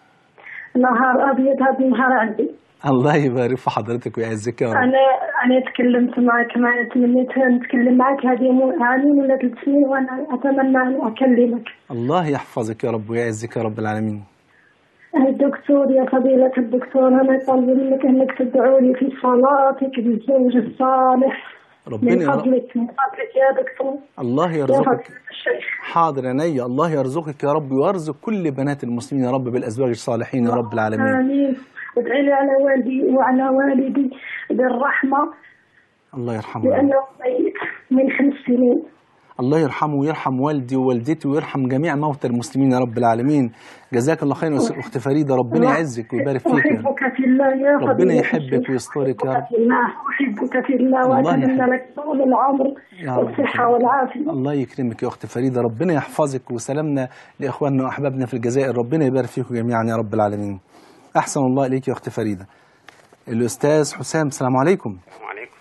نهار ابيض هذا النهار عندي الله يبارك في حضرتك ويعزك يا رب انا انا تكلمت معك ما تمنيت نتكلم معك هذه مو- عامين ولا ثلاث سنين وانا اتمنى ان اكلمك الله يحفظك يا رب ويعزك يا رب العالمين الدكتور يا فضيلة الدكتور أنا طالب منك أنك تدعو لي في صلاتك بالزوج الصالح ربنا من يا رب فضلك من فضلك يا دكتور الله يا يرزقك فضيلة الشيخ حاضر عينيا الله يرزقك يا رب ويرزق كل بنات المسلمين يا رب بالازواج الصالحين يا رب العالمين آمين وادعي لي على والدي وعلى والدي بالرحمة الله يرحمه يا رب. لأنه ميت من خمس سنين الله يرحمه ويرحم والدي ووالدتي ويرحم جميع موتى المسلمين يا رب العالمين جزاك الله خير يا أستاذ اخت فريده ربنا يعزك ويبارك فيك يا رب. أحبك في الله يا ربنا فضيلة يحبك الشيخ. ويسترك يا رب. أحبك في الله أحبك في الله الله وأتمنى يحبك. لك طول العمر يا رب والصحة والعافية الله يكرمك يا اخت فريده ربنا يحفظك وسلامنا لاخواننا واحبابنا في الجزائر ربنا يبارك فيكم جميعا يا رب العالمين احسن الله اليك يا اخت فريده الاستاذ حسام السلام عليكم وعليكم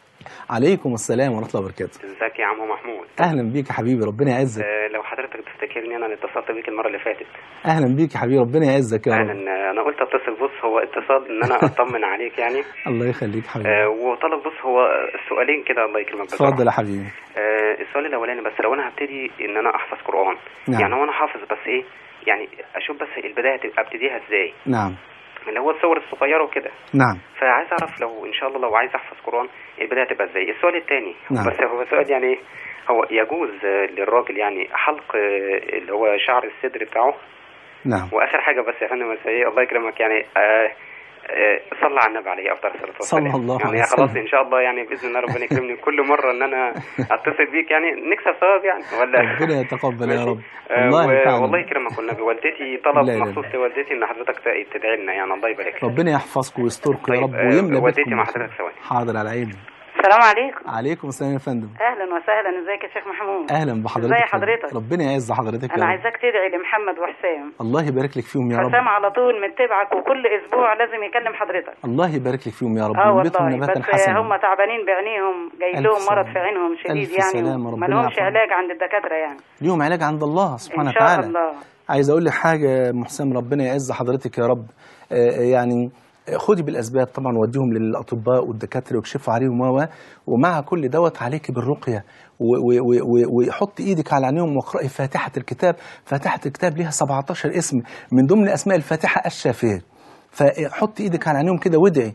عليكم السلام ورحمه الله وبركاته ازيك يا عم محمود اهلا بيك يا حبيبي ربنا يعزك آه، لو حضرتك تفتكرني انا اللي اتصلت بيك المره اللي فاتت اهلا بيك يا حبيبي ربنا يعزك يا رب اهلا آه، انا قلت اتصل بص هو اتصال ان انا اطمن عليك يعني الله يخليك حبيبي آه، وطلب بص هو سؤالين كده الله يكرمك بصراحة. اتفضل يا حبيبي آه، السؤال الاولاني بس لو انا هبتدي ان انا احفظ قران نعم. يعني هو انا حافظ بس ايه يعني اشوف بس البدايه تبقى ابتديها ازاي نعم اللي هو الصور الصغيره وكده نعم فعايز اعرف لو ان شاء الله لو عايز احفظ قران البدايه تبقى ازاي السؤال الثاني نعم. بس هو سؤال يعني ايه هو يجوز آه، للراجل يعني حلق آه، اللي هو شعر الصدر بتاعه نعم واخر حاجه بس يا فندم بس ايه الله يكرمك يعني آه آه صلى على النبي عليه افضل الصلاه والسلام صلى الله يعني عليه خلاص وسلم. ان شاء الله يعني باذن الله ربنا يكرمني كل مره ان انا اتصل بيك يعني نكسب ثواب يعني ولا ربنا يتقبل يا ماشي. رب آه، والله و- فعلا والله يكرمك والنبي والدتي طلب لا، لا، لا. مخصوص لوالدتي ان حضرتك ت- تدعي لنا يعني الله يبارك لك ربنا يحفظكم ويستركم يا طيب، رب آه، ويملى والدتي بيتكم مع بالخير. حضرتك ثواني. حاضر على عيني السلام عليكم عليكم السلام يا فندم اهلا وسهلا ازيك يا شيخ محمود اهلا بحضرتك ازي يا فندم. حضرتك ربنا يعز حضرتك يا انا رب عايزاك تدعي لمحمد وحسام الله يبارك لك فيهم يا رب حسام على طول متبعك وكل اسبوع لازم يكلم حضرتك الله يبارك لك فيهم يا رب اه وينبتهم والله نباتا بس حسنا هم تعبانين بعينيهم جاي ألف لهم مرض سلامة. في عينهم شديد ألف يعني سلامة، ما ربنا لهمش يعافيهم. علاج عند الدكاتره يعني ليهم علاج عند الله سبحانه ان شاء وتعالى الله عايز اقول لك حاجه يا أم حسام ربنا يعز حضرتك يا رب آه، يعني خدي بالاسباب طبعا وديهم للاطباء والدكاتره ويكشفوا عليهم و و- ومع كل دوت عليك بالرقيه و- و- و- و- وحط ايدك على عينيهم واقراي فاتحه الكتاب فاتحه الكتاب ليها 17 اسم من ضمن اسماء الفاتحه الشافيه فحط ايدك على عينيهم كده وادعي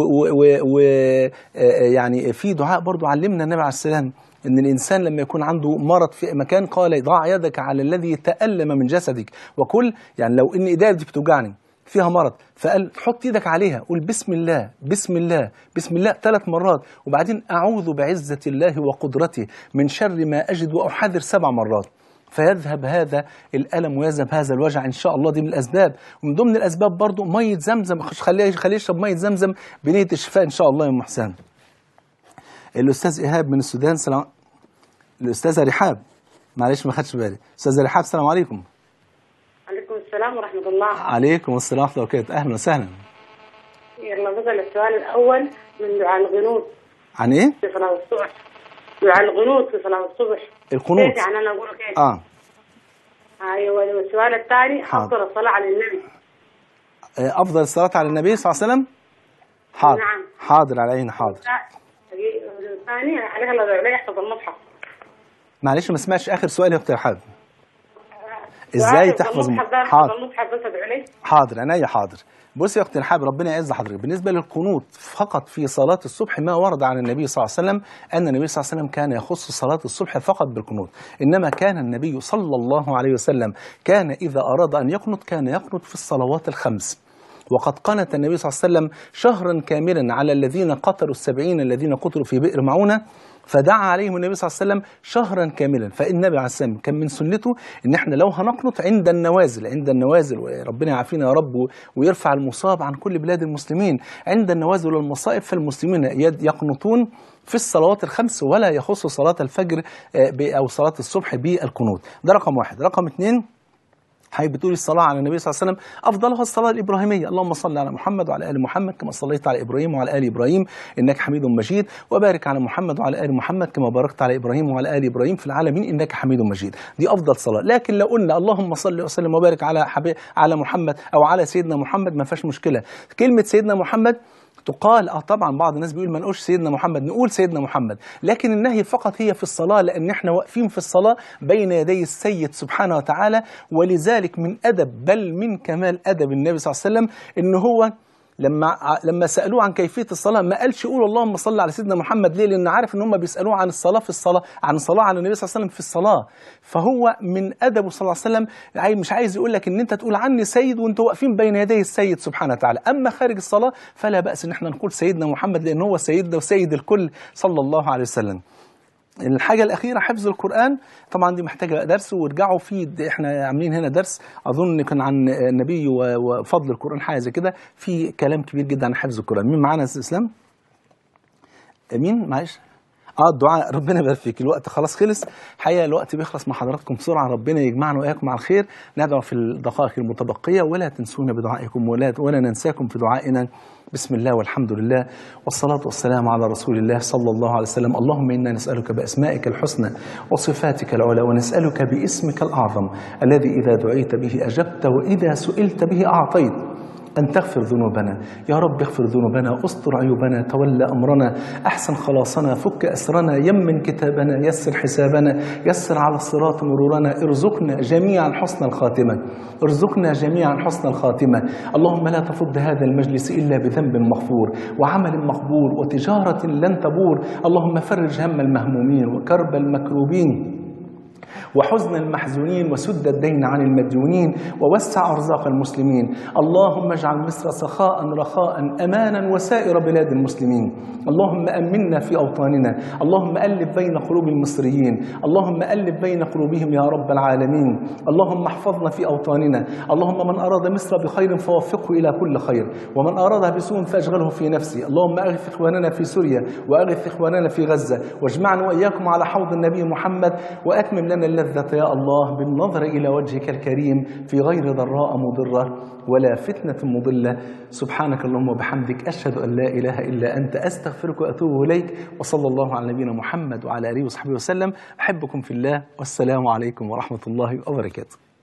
ويعني في دعاء برضو علمنا النبي عليه السلام ان الانسان لما يكون عنده مرض في مكان قال ضع يدك على الذي تألم من جسدك وكل يعني لو ان ايديا دي بتوجعني فيها مرض فقال حط ايدك عليها قول بسم الله بسم الله بسم الله ثلاث مرات وبعدين اعوذ بعزة الله وقدرته من شر ما اجد واحذر سبع مرات فيذهب هذا الالم ويذهب هذا الوجع ان شاء الله دي من الاسباب ومن ضمن الاسباب برضو ميه زمزم خليه خليه يشرب ميه زمزم بنيه الشفاء ان شاء الله يا ام حسام الاستاذ ايهاب من السودان سلام الاستاذه رحاب معلش ما خدش بالي استاذه رحاب السلام عليكم عليكم السلام ورحمة الله عليكم السلام ورحمه الله وبركاته اهلا وسهلا يلا بقى السؤال الأول من دعاء الغنوط عن ايه في صلاة الصبح دعاء القنوت في صلاة الصبح القنوت كيف يعني أنا أقول كيف اه أيوة والسؤال الثاني حاضر. أفضل الصلاة على النبي آه، افضل الصلاه على النبي صلى الله عليه وسلم حاضر نعم. حاضر على عيني حاضر الثاني عليك الله عليه يحفظ المصحف معلش ما سمعتش اخر سؤال يا اخت رحاب دعاء ازاي يحفظ تحفظ المصحف ده يحفظ حاضر المصحف بس أدعو عليه حاضر عينيا حاضر بص يا اختي الحاب ربنا يعز حضرتك بالنسبه للقنوت فقط في صلاه الصبح ما ورد عن النبي صلى الله عليه وسلم ان النبي صلى الله عليه وسلم كان يخص صلاه الصبح فقط بالقنوت انما كان النبي صلى الله عليه وسلم كان اذا اراد ان يقنط كان يقنط في الصلوات الخمس وقد قنت النبي صلى الله عليه وسلم شهرا كاملا على الذين قتلوا السبعين الذين قتلوا في بئر معونه فدعا عليهم النبي صلى الله عليه وسلم شهرا كاملا فالنبي عليه السلام كان من سنته ان احنا لو هنقنط عند النوازل عند النوازل وربنا يعافينا يا رب ويرفع المصاب عن كل بلاد المسلمين عند النوازل والمصائب فالمسلمين يد- يقنطون في الصلوات الخمس ولا يخص صلاة الفجر آه، ب- أو صلاة الصبح بالقنوت ده رقم واحد رقم اثنين حضرتك بتقولي الصلاة على النبي صلى الله عليه وسلم أفضلها الصلاة الإبراهيمية اللهم صل على محمد وعلى آل محمد كما صليت على إبراهيم وعلى آل إبراهيم إنك حميد مجيد وبارك على محمد وعلى آل محمد كما باركت على إبراهيم وعلى آل إبراهيم في العالمين إنك حميد مجيد دي أفضل صلاة لكن لو قلنا اللهم صل وسلم وبارك على حبيب على محمد أو على سيدنا محمد ما فيهاش مشكلة كلمة سيدنا محمد تقال اه طبعا بعض الناس بيقول ما نقولش سيدنا محمد نقول سيدنا محمد لكن النهي فقط هي في الصلاه لان احنا واقفين في الصلاه بين يدي السيد سبحانه وتعالى ولذلك من ادب بل من كمال ادب النبي صلى الله عليه وسلم ان هو لما لما سالوه عن كيفيه الصلاه ما قالش يقول اللهم صل على سيدنا محمد ليه؟ لان عارف ان هم بيسالوه عن الصلاه في الصلاه عن الصلاه على النبي صلى الله عليه وسلم في الصلاه فهو من ادبه صلى الله عليه وسلم عاي- مش عايز يقول لك ان انت تقول عني سيد وانتوا واقفين بين يدي السيد سبحانه وتعالى اما خارج الصلاه فلا باس ان احنا نقول سيدنا محمد لان هو سيدنا وسيد الكل صلى الله عليه وسلم الحاجة الأخيرة حفظ القرآن طبعا دي محتاجة درس وارجعوا فيه د- احنا عاملين هنا درس أظن كان عن النبي و- وفضل القرآن حاجة زي كده في كلام كبير جدا عن حفظ القرآن مين معانا يا أستاذ إسلام؟ مين معلش؟ اه الدعاء ربنا يبارك فيك الوقت خلاص خلص حقيقه الوقت بيخلص مع حضراتكم بسرعه ربنا يجمعنا واياكم على الخير ندعو في الدقائق المتبقيه ولا تنسونا بدعائكم ولا ولا ننساكم في دعائنا بسم الله والحمد لله والصلاة والسلام على رسول الله صلى الله عليه وسلم اللهم إنا نسألك بأسمائك الحسنى وصفاتك العلى ونسألك باسمك الأعظم الذي إذا دعيت به أجبت وإذا سئلت به أعطيت أن تغفر ذنوبنا يا رب اغفر ذنوبنا استر عيوبنا تولى أمرنا أحسن خلاصنا فك أسرنا يمن كتابنا يسر حسابنا يسر على الصراط مرورنا ارزقنا جميعا حسن الخاتمة ارزقنا جميعا حسن الخاتمة اللهم لا تفض هذا المجلس إلا بذنب مغفور وعمل مقبول وتجارة لن تبور اللهم فرج هم المهمومين وكرب المكروبين وحزن المحزونين وسد الدين عن المديونين ووسع أرزاق المسلمين اللهم اجعل مصر سخاء رخاء أمانا وسائر بلاد المسلمين اللهم أمنا في أوطاننا اللهم ألف بين قلوب المصريين اللهم ألف بين قلوبهم يا رب العالمين اللهم احفظنا في أوطاننا اللهم من أراد مصر بخير فوفقه إلى كل خير ومن أرادها بسوء فأشغله في نفسه اللهم أغث إخواننا في سوريا وأغث إخواننا في غزة واجمعنا وإياكم على حوض النبي محمد وأتمم لنا اللذة يا الله بالنظر إلى وجهك الكريم في غير ضراء مضرة ولا فتنة مضلة سبحانك اللهم وبحمدك أشهد أن لا إله إلا أنت أستغفرك وأتوب إليك وصلى الله على نبينا محمد وعلى آله وصحبه وسلم أحبكم في الله والسلام عليكم ورحمة الله وبركاته